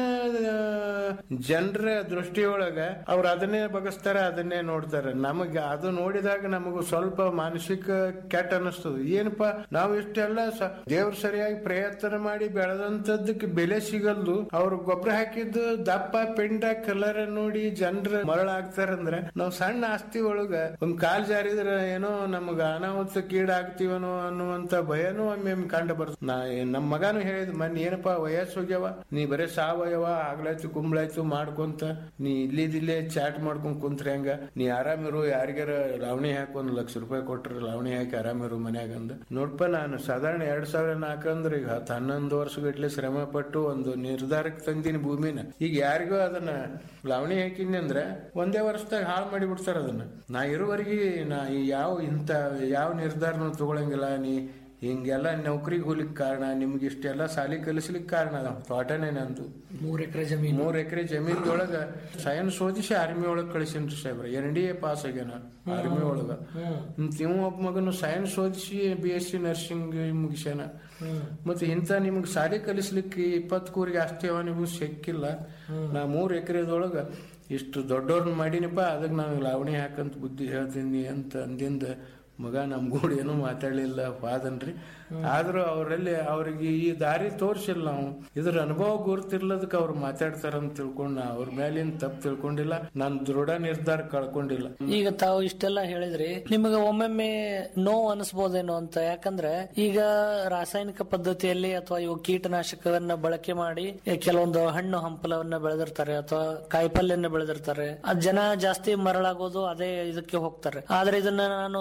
ಜನರ ದೃಷ್ಟಿಯೊಳಗ ಅವ್ರು ಅದನ್ನೇ ಬಗಸ್ತಾರ ಅದನ್ನೇ ನೋಡ್ತಾರೆ ನಮಗ ಅದು ನೋಡಿದಾಗ ನಮಗೂ ಸ್ವಲ್ಪ ಮಾನಸಿಕ ಕೆಟ್ಟ ಅನಿಸ್ತದ ಏನಪ್ಪಾ ನಾವು ಇಷ್ಟೆಲ್ಲ ಸ- ದೇವ್ರ ಸರಿಯಾಗಿ ಪ್ರಯತ್ನ ಮಾಡಿ ಬೆಳೆದಂತದ್ದಕ್ಕೆ ಬೆಲೆ ಸಿಗಲ್ದು ಅವ್ರು ಗೊಬ್ಬರ ಹಾಕಿದ್ದು ದಪ್ಪ ಪಿಂಡ ಕಲರ್ ನೋಡಿ ಜನರ ಮರಳಾಗ್ತಾರಂದ್ರೆ ನಾವು ಸಣ್ಣ ಆಸ್ತಿ ಒಳಗ ಒಂದ್ ಕಾಲ್ ಜಾರಿದ್ರ ಏನೋ ನಮಗ ಅನಾಹುತ ಕೀಡಾಗ್ತೀವನೋ ಅನ್ನುವಂತ ಭಯನೂ ಒಮ್ಮೆ ಒಮ್ಮೆ ಕಂಡು ಬರ್ತದೆ ನಾ ನಮ್ಮ ಮಗನು ಹೇಳಿದ್ ಮನ್ ಏನಪ್ಪಾ ವಯಸ್ಸು ಹೋಗ್ಯಾವ ನೀ ಬರೇ ಸಾವಯವ ಆಗ್ಲಾಯ್ತು ಕುಂಬ್ಳಾಯ್ತು ಮಾಡ್ಕೊಂತ ನೀ ಇಲ್ಲಿದಿಲ್ಲೇ ಚಾಟ್ ಮಾಡ್ಕೊಂಡ್ ಕುಂತ್ರಿ ಹಂಗ ನೀ ಆರಾಮಿರು ಯಾರಿಗಾರ ಲಾವಣಿ ಹಾಕಿ ಒಂದ್ ಲಕ್ಷ ರೂಪಾಯಿ ಕೊಟ್ರ ಲಾವಣಿ ಹಾಕಿ ಆರಾಮಿರು ಮನ್ಯಾಗ ಅಂದ ನೋಡ್ಪ ನಾನು ಸಾಧಾರಣ ಎರಡ್ ಸಾವಿರ ನಾಲ್ಕಂದ್ರೆ ಈಗ ಹತ್ತು ಹನ್ನೊಂದು ವರ್ಷಗಟ್ಲೆ ಶ್ರಮ ಪಟ್ಟು ಒಂದು ನಿರ್ಧಾರಕ್ಕೆ ತಂದಿನಿ ಭೂಮಿನ ಈಗ ಯಾರಿಗೂ ಅದನ್ನ ಲಾವಣಿ ಹಾಕಿನಿ ಅಂದ್ರೆ ಒಂದೇ ವರ್ಷದಾಗ ಹಾಳು ಮಾಡಿ ಬಿಡ್ತಾರ ಅದನ್ನ ನಾ ಇರುವರೆಗೆ ನಾ ಈ ಯಾವ ಇಂಥ ಯಾವ ನಿರ್ಧಾರನೂ ತಗೊಳಂಗಿಲ್ಲ ನೀ ಹಿಂಗೆಲ್ಲ ನೌಕರಿಗೆ ಹೋಗ್ಲಿಕ್ಕೆ ಕಾರಣ ನಿಮ್ಗೆ ಇಷ್ಟೆಲ್ಲ ಸಾಲಿ ಕಲಿಸ್ಲಿಕ್ಕೆ ಕಾರಣ ಅದ ತೋಟನೇ ನಂದು ಮೂರ್ ಎಕರೆ ಜಮೀನು ಮೂರ್ ಎಕರೆ ಜಮೀನ್ದೊಳಗ ಸೈನ್ಸ್ ಓದಿಸಿ ಆರ್ಮಿ ಒಳಗ್ ಕಳಿಸಿನ್ರಿ ಸಾಹೇಬ್ರ ಎನ್ ಡಿ ಎ ಪಾಸ್ ಆಗ್ಯಾನ ಆರ್ಮಿ ಒಳಗ ಮತ್ತ್ ಇವ ಒಬ್ಬ ಮಗನು ಸೈನ್ಸ್ ಓದಿಸಿ ಬಿ ಎಸ್ ಸಿ ನರ್ಸಿಂಗ್ ಮುಗಿಸ್ಯಾನ ಮತ್ತೆ ಇಂಥ ನಿಮ್ಗೆ ಸಾಲಿ ಕಲಿಸ್ಲಿಕ್ಕೆ ಇಪ್ಪತ್ ಕೂರಿಗೆ ಆಸ್ತಿ ಅವ ನಿಮ್ಗೆ ಸಿಕ್ಕಿಲ್ಲ ನಾ ಮೂರ್ ಎಕರೆದೊಳಗ ಇಷ್ಟು ದೊಡ್ಡವ್ರನ್ನ ಮಾಡೀನಿಪ್ಪ ಅದಕ್ಕೆ ನಾನು ಲಾವಣಿ ಹಾಕಂತ ಬುದ್ಧಿ ಹೇಳ್ತೀನಿ ಅಂತ ಅಂದಿಂದ ಮಗ ನಮ್ ಗೂಡ ಏನೂ ಮಾತಾಡ್ಲಿಲ್ಲ ವಾದನ್ರಿ ಆದ್ರೂ ಅವರಲ್ಲಿ ಅವ್ರಿಗೆ ಈ ದಾರಿ ತೋರ್ಸಿಲ್ಲ ನಾವು ಇದ್ರ ಅನುಭವ ಗುರ್ತಿರ್ಲದಕ್ಕೆ ಅವ್ರು ಮಾತಾಡ್ತಾರಂತ ತಿಳ್ಕೊಂಡ್ ನಾ ಅವ್ರ ಮೇಲಿನ ತಪ್ಪು ತಿಳ್ಕೊಂಡಿಲ್ಲ ನಾನು ದೃಢ ನಿರ್ಧಾರ ಕಳ್ಕೊಂಡಿಲ್ಲ ಈಗ ತಾವು ಇಷ್ಟೆಲ್ಲ ಹೇಳಿದ್ರಿ ನಿಮಗೆ ಒಮ್ಮೊಮ್ಮೆ ನೋವು ಅನಿಸ್ಬೋದೇನೋ ಅಂತ ಯಾಕಂದ್ರೆ ಈಗ ರಾಸಾಯನಿಕ ಪದ್ಧತಿಯಲ್ಲಿ ಅಥವಾ ಇವು ಕೀಟನಾಶಕವನ್ನ ಬಳಕೆ ಮಾಡಿ ಕೆಲವೊಂದು ಹಣ್ಣು ಹಂಪಲವನ್ನ ಬೆಳೆದಿರ್ತಾರೆ ಅಥವಾ ಕಾಯಿಪಲ್ಯನ್ನ ಬೆಳೆದಿರ್ತಾರೆ ಅದ್ ಜನ ಜಾಸ್ತಿ ಮರಳಾಗೋದು ಅದೇ ಇದಕ್ಕೆ ಹೋಗ್ತಾರೆ ಆದ್ರೆ ಇದನ್ನ ನಾನು ಸಂಪೂರ್ಣ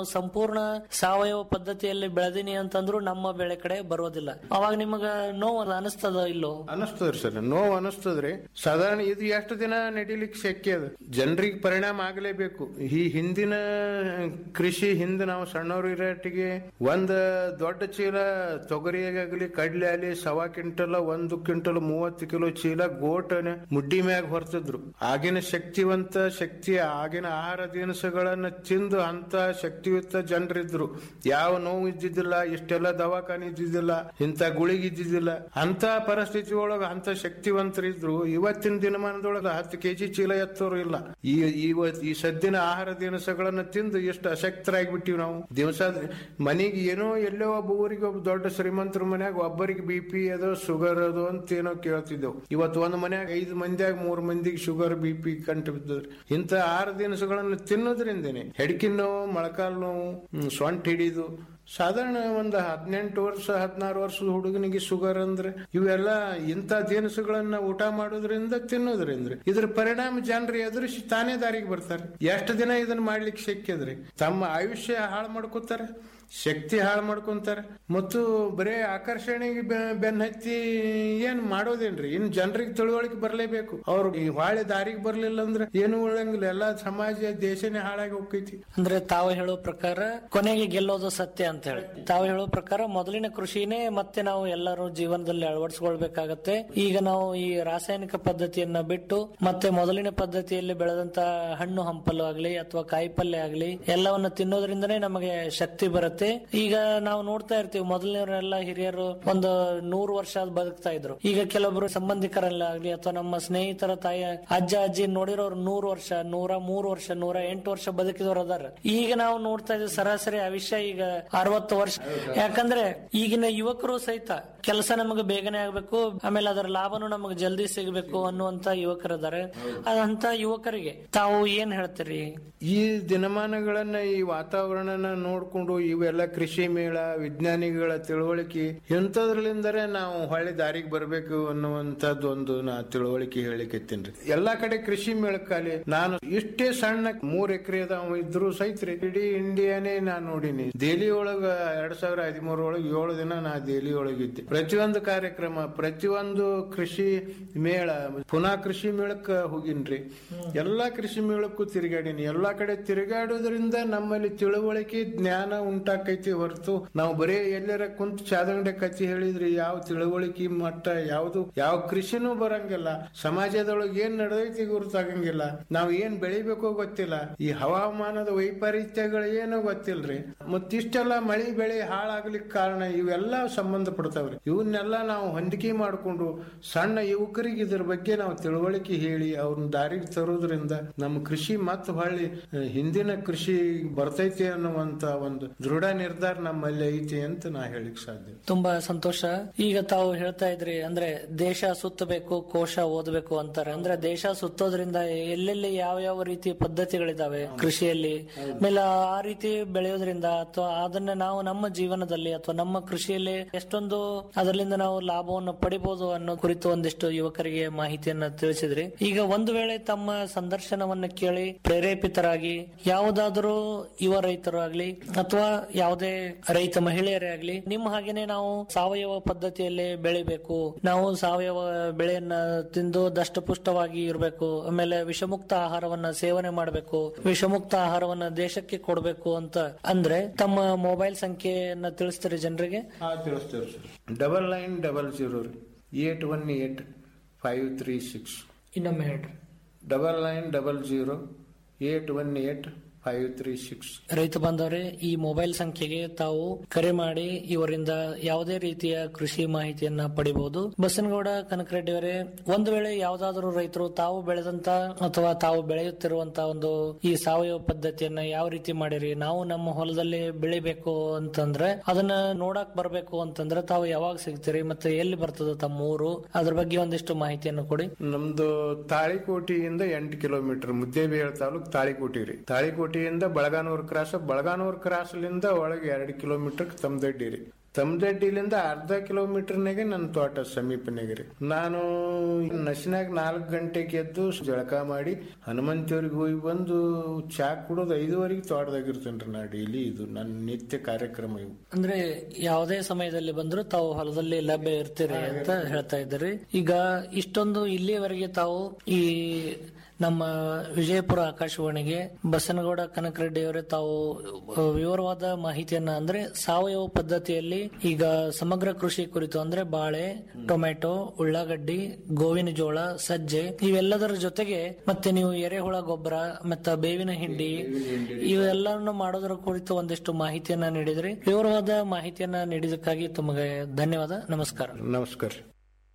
ಸಂಪೂರ್ಣ ಸಾವಯವ ಪದ್ಧತಿಯಲ್ಲಿ ಬೆಳೆದಿನಿ ಅಂತಂದ್ರು ನಮ್ಮ ಬೆಳೆ ಕಡೆ ಬರೋದಿಲ್ಲ ಅವಾಗ ನಿಮಗ ನೋವು ಅನಿಸ್ತದ ಇಲ್ಲೋ ಅನಸ್ತದ್ರಿ ಸರ್ ನೋವು ಅನಸ್ತದ್ರಿ ಸಾಧಾರಣ ಇದು ಎಷ್ಟು ದಿನ ನಡಿಲಿಕ್ಕೆ ಶಕ್ಯ ಅದ ಜನರಿಗೆ ಪರಿಣಾಮ ಆಗಲೇಬೇಕು ಈ ಹಿಂದಿನ ಕೃಷಿ ಹಿಂದೆ ನಾವು ಸಣ್ಣವ್ರು ಇರೋಟಿಗೆ ಒಂದ್ ದೊಡ್ಡ ಚೀಲ ತೊಗರಿಯಾಗಲಿ ಕಡ್ಲೆ ಆಗಲಿ ಸವಾ ಕ್ವಿಂಟಲ್ ಒಂದು ಕ್ವಿಂಟಲ್ ಮೂವತ್ತು ಕಿಲೋ ಚೀಲ ಗೋಟ ಮುಡ್ಡಿ ಮ್ಯಾಗ ಹೊರ್ತಿದ್ರು ಆಗಿನ ಶಕ್ತಿವಂತ ಶಕ್ತಿ ಆಗಿನ ಆಹಾರ ದಿನಸುಗಳನ್ನ ತಿಂದು ಅಂತ ಶಕ್ತಿಯುತ ಜನರಿದ್ರು ಯಾವ ನೋವು ಇದ್ದಿದ್ದಿಲ್ಲ ಇಷ್ಟೆಲ್ಲ ದವಾಖಾನೆ ಇದ್ದಿದ್ದಿಲ್ಲ ಇಂಥ ಗುಳಿಗೆ ಇದ್ದಿದ್ದಿಲ್ಲ ಅಂತ ಪರಿಸ್ಥಿತಿ ಒಳಗ ಅಂತ ಶಕ್ತಿವಂತರಿದ್ರು ಇವತ್ತಿನ ದಿನಮಾನದೊಳಗ ಹತ್ತು ಕೆಜಿ ಚೀಲ ಎತ್ತೋರು ಇಲ್ಲ ಈ ಇವತ್ ಈ ಸದ್ದಿನ ಆಹಾರ ದಿನಸುಗಳನ್ನ ತಿಂದು ಎಷ್ಟು ಅಶಕ್ತರಾಗ್ಬಿಟ್ಟಿವಿ ನಾವು ದಿವಸ ಮನೆಗೆ ಏನೋ ಎಲ್ಲೋ ಒಬ್ಬ ಊರಿಗೆ ಒಬ್ಬ ದೊಡ್ಡ ಶ್ರೀಮಂತರ ಮನ್ಯಾಗ ಒಬ್ಬರಿಗೆ ಬಿ ಪಿ ಅದು ಶುಗರ್ ಅದು ಅಂತ ಏನೋ ಕೇಳ್ತಿದ್ದೆವು ಇವತ್ತು ಒಂದ್ ಮನ್ಯಾಗ ಐದು ಮಂದಿಯಾಗ ಮೂರ್ ಮಂದಿಗೆ ಶುಗರ್ ಬಿ ಪಿ ಕಂಡು ಬಿದ್ದದ್ರಿ ಇಂಥ ಆಹಾರ ದಿನಸುಗಳನ್ನು ತಿನ್ನೋದ್ರಿಂದನೇ ಹೆಡ್ಕಿನ ನೋವು ಮೊಳಕಾಲ್ ನೋವು ಹ್ಮ್, ಸೊಂಟ ಹಿಡಿದು ಸಾಧಾರಣ ಒಂದು ಹದಿನೆಂಟು ವರ್ಷ ಹದಿನಾರು ವರ್ಷದ ಹುಡುಗನಿಗೆ ಶುಗರ್ ಅಂದ್ರೆ ಇವೆಲ್ಲ ಇಂಥ ದಿನಸುಗಳನ್ನ ಊಟ ಮಾಡೋದ್ರಿಂದ ತಿನ್ನೋದ್ರಿಂದ ಇದ್ರ ಪರಿಣಾಮ ಜನರು ಎದುರಿಸಿ ತಾನೇ ದಾರಿಗೆ ಬರ್ತಾರೆ ಎಷ್ಟು ದಿನ ಇದನ್ನ ಮಾಡ್ಲಿಕ್ಕೆ ಶಕ್ಯದ್ರಿ ತಮ್ಮ ಆಯುಷ್ಯ ಹಾಳು ಮಾಡ್ಕೋತಾರೆ ಶಕ್ತಿ ಹಾಳು ಮಾಡ್ಕೊಂತಾರೆ ಮತ್ತು ಬರೇ ಆಕರ್ಷಣೆಗೆ ಬೆ- ಬೆನ್ ಹತ್ತಿ ಏನ್ ಮಾಡೋದೇನ್ರಿ ಇನ್ ಜನರಿಗೆ ತಿಳುವಳಿಕೆ ಬರ್ಲೇಬೇಕು ಅವ್ರು ಈ ಹೊಳೆ ದಾರಿಗೆ ಬರ್ಲಿಲ್ಲ ಅಂದ್ರೆ ಏನು ಉಳಂಗಿಲ್ಲ ಎಲ್ಲಾ ಸಮಾಜ ದೇಶನೇ ಹಾಳಾಗಿ ಹೋಗ್ತೈತಿ ಅಂದ್ರೆ ತಾವು ಹೇಳೋ ಪ್ರಕಾರ ಕೊನೆಗೆ ಗೆಲ್ಲೋದು ಸತ್ಯ ಅಂತ ಹೇಳಿ ತಾವು ಹೇಳೋ ಪ್ರಕಾರ ಮೊದಲಿನ ಕೃಷಿನೇ ಮತ್ತೆ ನಾವು ಎಲ್ಲರೂ ಜೀವನದಲ್ಲಿ ಅಳವಡಿಸ್ಕೊಳ್ಬೇಕಾಗತ್ತೆ ಈಗ ನಾವು ಈ ರಾಸಾಯನಿಕ ಪದ್ಧತಿಯನ್ನ ಬಿಟ್ಟು ಮತ್ತೆ ಮೊದಲಿನ ಪದ್ಧತಿಯಲ್ಲಿ ಬೆಳೆದಂತ ಹಣ್ಣು ಹಂಪಲು ಆಗ್ಲಿ ಅಥವಾ ಕಾಯಿಪಲ್ಯ ಆಗ್ಲಿ ಎಲ್ಲವನ್ನ ತಿನ್ನೋದ್ರಿಂದನೇ ನಮಗೆ ಶಕ್ತಿ ಬರುತ್ತೆ ಈಗ ನಾವು ನೋಡ್ತಾ ಇರ್ತೀವಿ ಮೊದಲಿನವರೆಲ್ಲ ಹಿರಿಯರು ಒಂದು ನೂರು ವರ್ಷ ಬದುಕ್ತಾ ಇದ್ರು ಈಗ ಕೆಲವೊಬ್ರು ಸಂಬಂಧಿಕರೆಲ್ಲ ಆಗ್ಲಿ ಅಥವಾ ನಮ್ಮ ಸ್ನೇಹಿತರ ತಾಯಿ ಅಜ್ಜ ಅಜ್ಜಿ ನೋಡಿರೋರು ನೂರು ವರ್ಷ ನೂರ ಮೂರು ವರ್ಷ ನೂರ ಎಂಟು ವರ್ಷ ಬದುಕಿದವರು ಅದಾರ ಈಗ ನಾವು ನೋಡ್ತಾ ಇದ್ದೀವಿ ಸರಾಸರಿ ಆಯುಷ್ಯ ಈಗ ಅರವತ್ತು ವರ್ಷ ಯಾಕಂದ್ರೆ ಈಗಿನ ಯುವಕರು ಸಹಿತ ಕೆಲಸ ನಮಗೆ ಬೇಗನೆ ಆಗ್ಬೇಕು ಆಮೇಲೆ ಅದರ ಲಾಭನು ನಮಗೆ ಜಲ್ದಿ ಸಿಗಬೇಕು ಅನ್ನುವಂತ ಯುವಕರಿದ್ದಾರೆ ಅದಂತ ಯುವಕರಿಗೆ ತಾವು ಏನ್ ಹೇಳ್ತೀರಿ ಈ ದಿನಮಾನಗಳನ್ನ ಈ ವಾತಾವರಣನ ನೋಡ್ಕೊಂಡು ಇವೆಲ್ಲ ಕೃಷಿ ಮೇಳ ವಿಜ್ಞಾನಿಗಳ ತಿಳುವಳಿಕೆ ಇಂಥದ್ರಲಿಂದರೆ ನಾವು ಹೊಳ್ಳಿ ದಾರಿಗೆ ಬರಬೇಕು ಅನ್ನುವಂಥದ್ದು ಒಂದು ನಾ ತಿಳುವಳಿಕೆ ಹೇಳಿಕೆತ್ತೀನಿ ಎಲ್ಲಾ ಕಡೆ ಕೃಷಿ ಮೇಳಕ್ಕಾಲಿ ನಾನು ಇಷ್ಟೇ ಸಣ್ಣ ಮೂರ್ ಎಕರೆ ಅದಾವ ಇದ್ರು ಸಹಿತ ರೀ ಇಡೀ ಇಂಡಿಯಾನೇ ನಾ ನೋಡಿನಿ ದೆಹಲಿ ಒಳಗ ಎರಡ್ ಸಾವಿರ ಹದಿಮೂರ ಒಳಗ ಏಳು ದಿನ ನಾ ದೆಹಲಿ ಒಳಗಿದ್ದೆ ಪ್ರತಿಯೊಂದು ಕಾರ್ಯಕ್ರಮ ಪ್ರತಿಯೊಂದು ಕೃಷಿ ಮೇಳ ಪುನಃ ಕೃಷಿ ಮೇಳಕ್ಕ ಹೋಗಿನ್ರಿ ಎಲ್ಲಾ ಕೃಷಿ ಮೇಳಕ್ಕೂ ತಿರುಗಾಡಿನಿ ಎಲ್ಲಾ ಕಡೆ ತಿರುಗಾಡೋದ್ರಿಂದ ನಮ್ಮಲ್ಲಿ ತಿಳುವಳಿಕೆ ಜ್ಞಾನ ಉಂಟಾಕೈತಿ ಹೊರತು ನಾವು ಬರೇ ಎಲ್ಲರ ಕುಂತ ಚಾದಂಗಡೆ ಕತ್ತಿ ಹೇಳಿದ್ರಿ ಯಾವ ತಿಳುವಳಿಕೆ ಮಟ್ಟ ಯಾವ್ದು ಯಾವ ಕೃಷಿನೂ ಬರಂಗಿಲ್ಲ ಸಮಾಜದೊಳಗೆ ಏನ್ ನಡೆದೈತಿ ಗುರುತಾಗಂಗಿಲ್ಲ ನಾವ್ ಏನ್ ಬೆಳಿಬೇಕೋ ಗೊತ್ತಿಲ್ಲ ಈ ಹವಾಮಾನದ ವೈಪರೀತ್ಯಗಳು ಏನೋ ಗೊತ್ತಿಲ್ರಿ ಮತ್ತಿಷ್ಟೆಲ್ಲ ಮಳಿ ಬೆಳೆ ಹಾಳಾಗ್ಲಿಕ್ಕೆ ಕಾರಣ ಇವೆಲ್ಲ ಸಂಬಂಧ ಪಡ್ತಾವ್ರಿ ಇವನ್ನೆಲ್ಲ ನಾವು ಹೊಂದಿಕೆ ಮಾಡಿಕೊಂಡು ಸಣ್ಣ ಯುವಕರಿಗೆ ಇದ್ರ ಬಗ್ಗೆ ನಾವು ತಿಳುವಳಿಕೆ ಹೇಳಿ ಅವ್ರನ್ನ ದಾರಿಗೆ ತರೋದ್ರಿಂದ ನಮ್ಮ ಕೃಷಿ ಮತ್ತೆ ಹೊಳ್ಳಿ ಆ, ಹಿಂದಿನ ಕೃಷಿ ಬರ್ತೈತಿ ಅನ್ನುವಂತ ಒಂದು ದೃಢ ನಿರ್ಧಾರ ನಮ್ಮಲ್ಲಿ ಐತಿ ಅಂತ ನಾ ಹೇಳಿಕ್ ಸಾಧ್ಯ ತುಂಬಾ ಸಂತೋಷ ಈಗ ತಾವು ಹೇಳ್ತಾ ಇದ್ರಿ ಅಂದ್ರೆ ದೇಶ ಸುತ್ತಬೇಕು ಕೋಶ ಓದಬೇಕು ಅಂತಾರೆ ಅಂದ್ರೆ ದೇಶ ಸುತ್ತೋದ್ರಿಂದ ಎಲ್ಲೆಲ್ಲಿ ಯಾವ ಯಾವ ರೀತಿ ಪದ್ಧತಿಗಳಿದಾವೆ ಕೃಷಿಯಲ್ಲಿ ಆಮೇಲೆ ಆ ರೀತಿ ಬೆಳೆಯೋದ್ರಿಂದ ಅಥವಾ ಅದನ್ನ ನಾವು ನಮ್ಮ ಜೀವನದಲ್ಲಿ ಅಥವಾ ನಮ್ಮ ಕೃಷಿಯಲ್ಲಿ ಎಷ್ಟೊಂದು ಅದರಿಂದ ನಾವು ಲಾಭವನ್ನು ಪಡಿಬಹುದು ಅನ್ನೋ ಕುರಿತು ಒಂದಿಷ್ಟು ಯುವಕರಿಗೆ ಮಾಹಿತಿಯನ್ನ ತಿಳಿಸಿದ್ರಿ ಈಗ ಒಂದು ವೇಳೆ ತಮ್ಮ ಸಂದರ್ಶನವನ್ನ ಕೇಳಿ ಪ್ರೇರೇಪಿತರಾಗಿ ಯಾವುದಾದರೂ ಯುವ ರೈತರು ಆಗ್ಲಿ ಅಥವಾ ಯಾವುದೇ ರೈತ ಮಹಿಳೆಯರೇ ಆಗ್ಲಿ ನಿಮ್ಮ ಹಾಗೇನೆ ನಾವು ಸಾವಯವ ಪದ್ಧತಿಯಲ್ಲಿ ಬೆಳಿಬೇಕು ನಾವು ಸಾವಯವ ಬೆಳೆಯನ್ನ ತಿಂದು ದಷ್ಟಪುಷ್ಟವಾಗಿ ಇರಬೇಕು ಆಮೇಲೆ ವಿಷಮುಕ್ತ ಆಹಾರವನ್ನ ಸೇವನೆ ಮಾಡಬೇಕು ವಿಷಮುಕ್ತ ಆಹಾರವನ್ನ ದೇಶಕ್ಕೆ ಕೊಡಬೇಕು ಅಂತ ಅಂದ್ರೆ ತಮ್ಮ ಮೊಬೈಲ್ ಸಂಖ್ಯೆಯನ್ನ ತಿಳಿಸ್ತೀರಿ ಜನರಿಗೆ ಹಾ ತಿಳಿಸ್ತೇವೆ sir double nine double zero ರೀ eight one eight five three six ಇನ್ನೊಮ್ಮೆ ಹೇಳ್ರಿ double nine double zero eight one eight five three six ರೈತ ಬಾಂಧವರೇ ಈ ಮೊಬೈಲ್ ಸಂಖ್ಯೆಗೆ ತಾವು ಕರೆ ಮಾಡಿ ಇವರಿಂದ ಯಾವುದೇ ರೀತಿಯ ಕೃಷಿ ಮಾಹಿತಿಯನ್ನ ಪಡಿಬಹುದು ಬಸನಗೌಡ ಕನಕರೆಡ್ಡಿ ಅವರೇ ಒಂದು ವೇಳೆ ಯಾವ್ದಾದ್ರು ರೈತರು ತಾವು ಬೆಳೆದಂತ ಅಥವಾ ತಾವು ಬೆಳೆಯುತ್ತಿರುವಂತ ಒಂದು ಈ ಸಾವಯವ ಪದ್ಧತಿಯನ್ನ ಯಾವ ರೀತಿ ಮಾಡಿರಿ ನಾವು ನಮ್ಮ ಹೊಲದಲ್ಲಿ ಬೆಳಿಬೇಕು ಅಂತಂದ್ರೆ ಅದನ್ನ ನೋಡಕ್ ಬರ್ಬೇಕು ಅಂತಂದ್ರೆ ತಾವು ಯಾವಾಗ ಸಿಗ್ತೀರಿ ಮತ್ತೆ ಎಲ್ಲಿ ಬರ್ತದೆ ತಮ್ಮ ಊರು ಅದ್ರ ಬಗ್ಗೆ ಒಂದಿಷ್ಟು ಮಾಹಿತಿಯನ್ನು ಕೊಡಿ ನಮ್ದು ತಾಳಿಕೋಟಿಯಿಂದ ಎಂಟು ಕಿಲೋಮೀಟರ್ ಮುದ್ದೇಬೇಳ ತಾಲೂಕ್ ತಾಳಿಕೋಟಿ ರೀ ತಾಳಿಕೋಟಿಯಿಂದ ಬಳಗಾನೂರ್ ಕ್ರಾಸ್ ಬಳಗಾನೂರ್ ಕ್ರಾಸ್ಲಿಂದ ಒಳಗೆ ಎರಡು ಕಿಲೋಮೀಟರ್ ತಮ್ದಡ್ಡಿ ರೀ ತಮ್ಮದಡ್ಡಿಲಿಂದ ಅರ್ಧ ಕಿಲೋಮೀಟರ್ನಾಗೆ ನನ್ನ ತೋಟ ಸಮೀಪನಾಗೆ ರೀ ನಾನು ನಸಿನಾಗ ನಾಲ್ಕು ಗಂಟೆಗೆ ಎದ್ದು ಜಳಕ ಮಾಡಿ ಹನುಮಂತಿಯವ್ರಿಗೆ ಹೋಗಿ ಬಂದು ಚಾ ಕುಡೋದು ಐದುವರೆಗೆ ತೋಟದಾಗಿರ್ತೇನೆ ನಾ ಡೈಲಿ ಇದು ನನ್ನ ನಿತ್ಯ ಕಾರ್ಯಕ್ರಮ ಇವು ಅಂದ್ರೆ ಯಾವುದೇ ಸಮಯದಲ್ಲಿ ಬಂದ್ರು ತಾವು ಹೊಲದಲ್ಲಿ ಲಭ್ಯ ಇರ್ತೀರಿ ಅಂತ ಹೇಳ್ತಾ ಇದ್ದೀರಿ ಈಗ ಇಷ್ಟೊಂದು ಇಲ್ಲಿಯವರೆಗೆ ತಾವು ಈ ನಮ್ಮ ವಿಜಯಪುರ ಆಕಾಶವಾಣಿಗೆ ಬಸನಗೌಡ ಕನಕರೆಡ್ಡಿ ಅವರೇ ತಾವು ಅ, ವಿವರವಾದ ಮಾಹಿತಿಯನ್ನ ಅಂದ್ರೆ ಸಾವಯವ ಪದ್ಧತಿಯಲ್ಲಿ ಈಗ ಸಮಗ್ರ ಕೃಷಿ ಕುರಿತು ಅಂದ್ರೆ ಬಾಳೆ ಟೊಮೆಟೊ ಉಳ್ಳಾಗಡ್ಡಿ ಗೋವಿನ ಜೋಳ ಸಜ್ಜೆ ಇವೆಲ್ಲದರ ಜೊತೆಗೆ ಮತ್ತೆ ನೀವು ಎರೆಹುಳ ಗೊಬ್ಬರ ಮತ್ತೆ ಬೇವಿನ ಹಿಂಡಿ ಇವೆಲ್ಲವನ್ನು ಮಾಡೋದರ ಕುರಿತು ಒಂದಿಷ್ಟು ಮಾಹಿತಿಯನ್ನ ನೀಡಿದ್ರಿ ವಿವರವಾದ ಮಾಹಿತಿಯನ್ನ ನೀಡಿದಕ್ಕಾಗಿ ತಮಗೆ ಧನ್ಯವಾದ ನಮಸ್ಕಾರ ನಮಸ್ಕಾರ ರೀ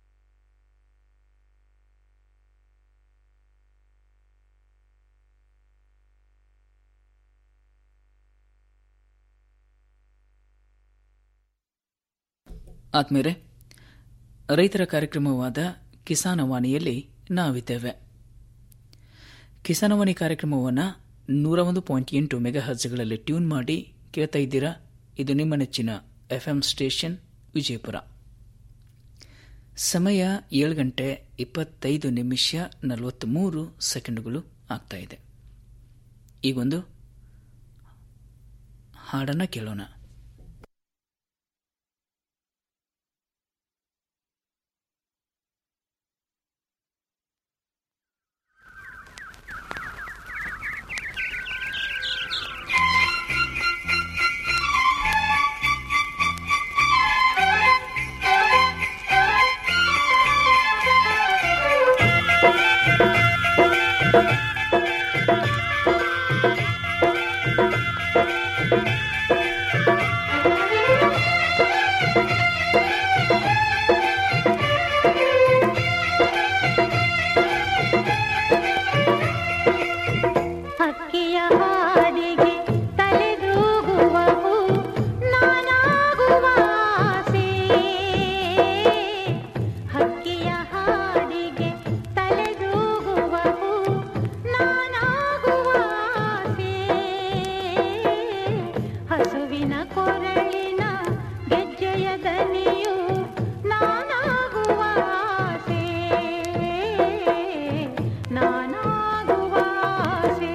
ಆತ್ಮೀಯರೇ ರೈತರ ಕಾರ್ಯಕ್ರಮವಾದ ಕಿಸಾನವಾಣಿಯಲ್ಲಿ ನಾವಿದ್ದೇವೆ ಕಿಸಾನವಾಣಿ ಕಾರ್ಯಕ್ರಮವನ್ನು ನೂರ ಒಂದು ಪಾಯಿಂಟ್ ಎಂಟು ಮೆಗಾ ಹರ್ಜ್ಗಳಲ್ಲಿ ಟ್ಯೂನ್ ಮಾಡಿ ಕೇಳ್ತಾ ಇದ್ದೀರಾ ಇದು ನಿಮ್ಮ ನೆಚ್ಚಿನ ಎಫ್ಎಂ ಸ್ಟೇಷನ್ ವಿಜಯಪುರ ಸಮಯ ಏಳು ಗಂಟೆ ಇಪ್ಪತ್ತೈದು ನಿಮಿಷ ನಲವತ್ತ್ಮೂರು ಸೆಕೆಂಡುಗಳು ಆಗ್ತಾ ಇದೆ ಈಗೊಂದು ಹಾಡನ್ನು ಕೇಳೋಣ ಹಕ್ಕಿಯ ಹಾದಿಗೆ ತಲೆದೂಗುವವು ನಾನಾಗುವ ಆಸೆ ಹಕ್ಕಿಯ ಹಾದಿಗೆ ತಲೆದೂಗುವವು ನಾನಾಗುವ ಆಸೆ ಹಸುವಿನ ಕೊರಳಿನ ಗೆಜ್ಜೆಯ ದನಿಯು ನಾನಾಗುವ ಆಸೆ ನಾನಾಗುವ ಆಸೆ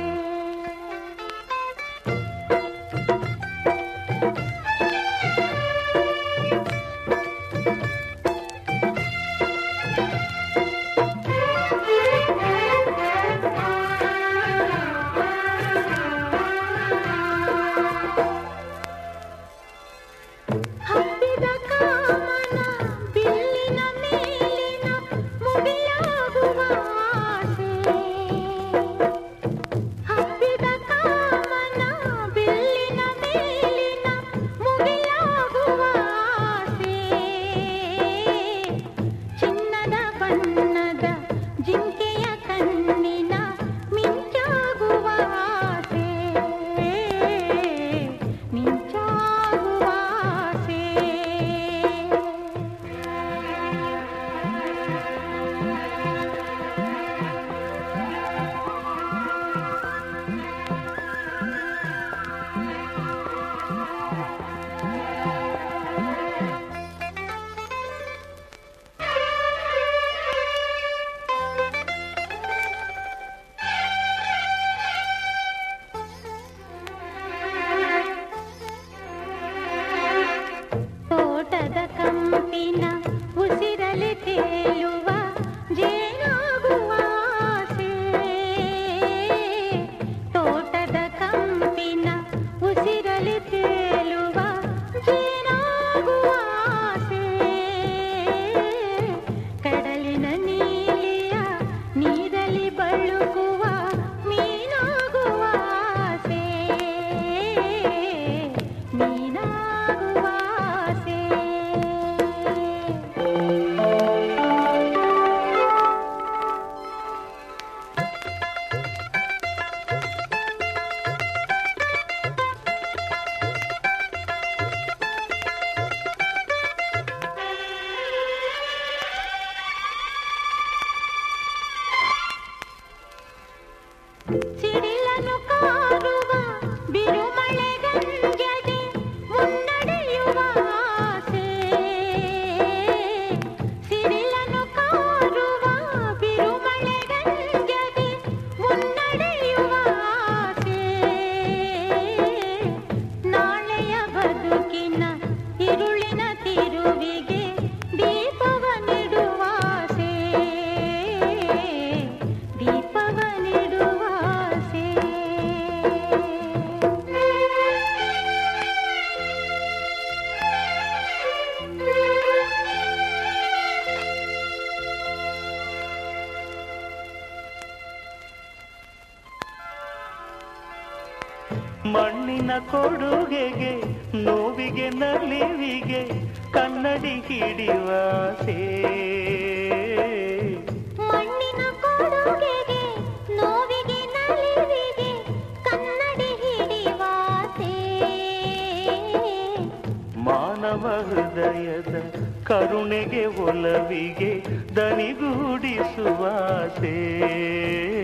ಮಣ್ಣಿನ ಕೊಡುಗೆಗೆ ನೋವಿಗೆ ನಲಿವಿಗೆ ಕನ್ನಡಿ ಹಿಡಿವಾಸೆ ಮಣ್ಣಿನ ಕೊಡುಗೆಗೆ ನೋವಿಗೆ ನಲಿವಿಗೆ ಕನ್ನಡಿ ಹಿಡಿವಾಸೆ ಮಾನವ ಹೃದಯದ ಕರುಣೆಗೆ ಒಲವಿಗೆ ದನಿಗೂಡಿಸುವಾಸೆ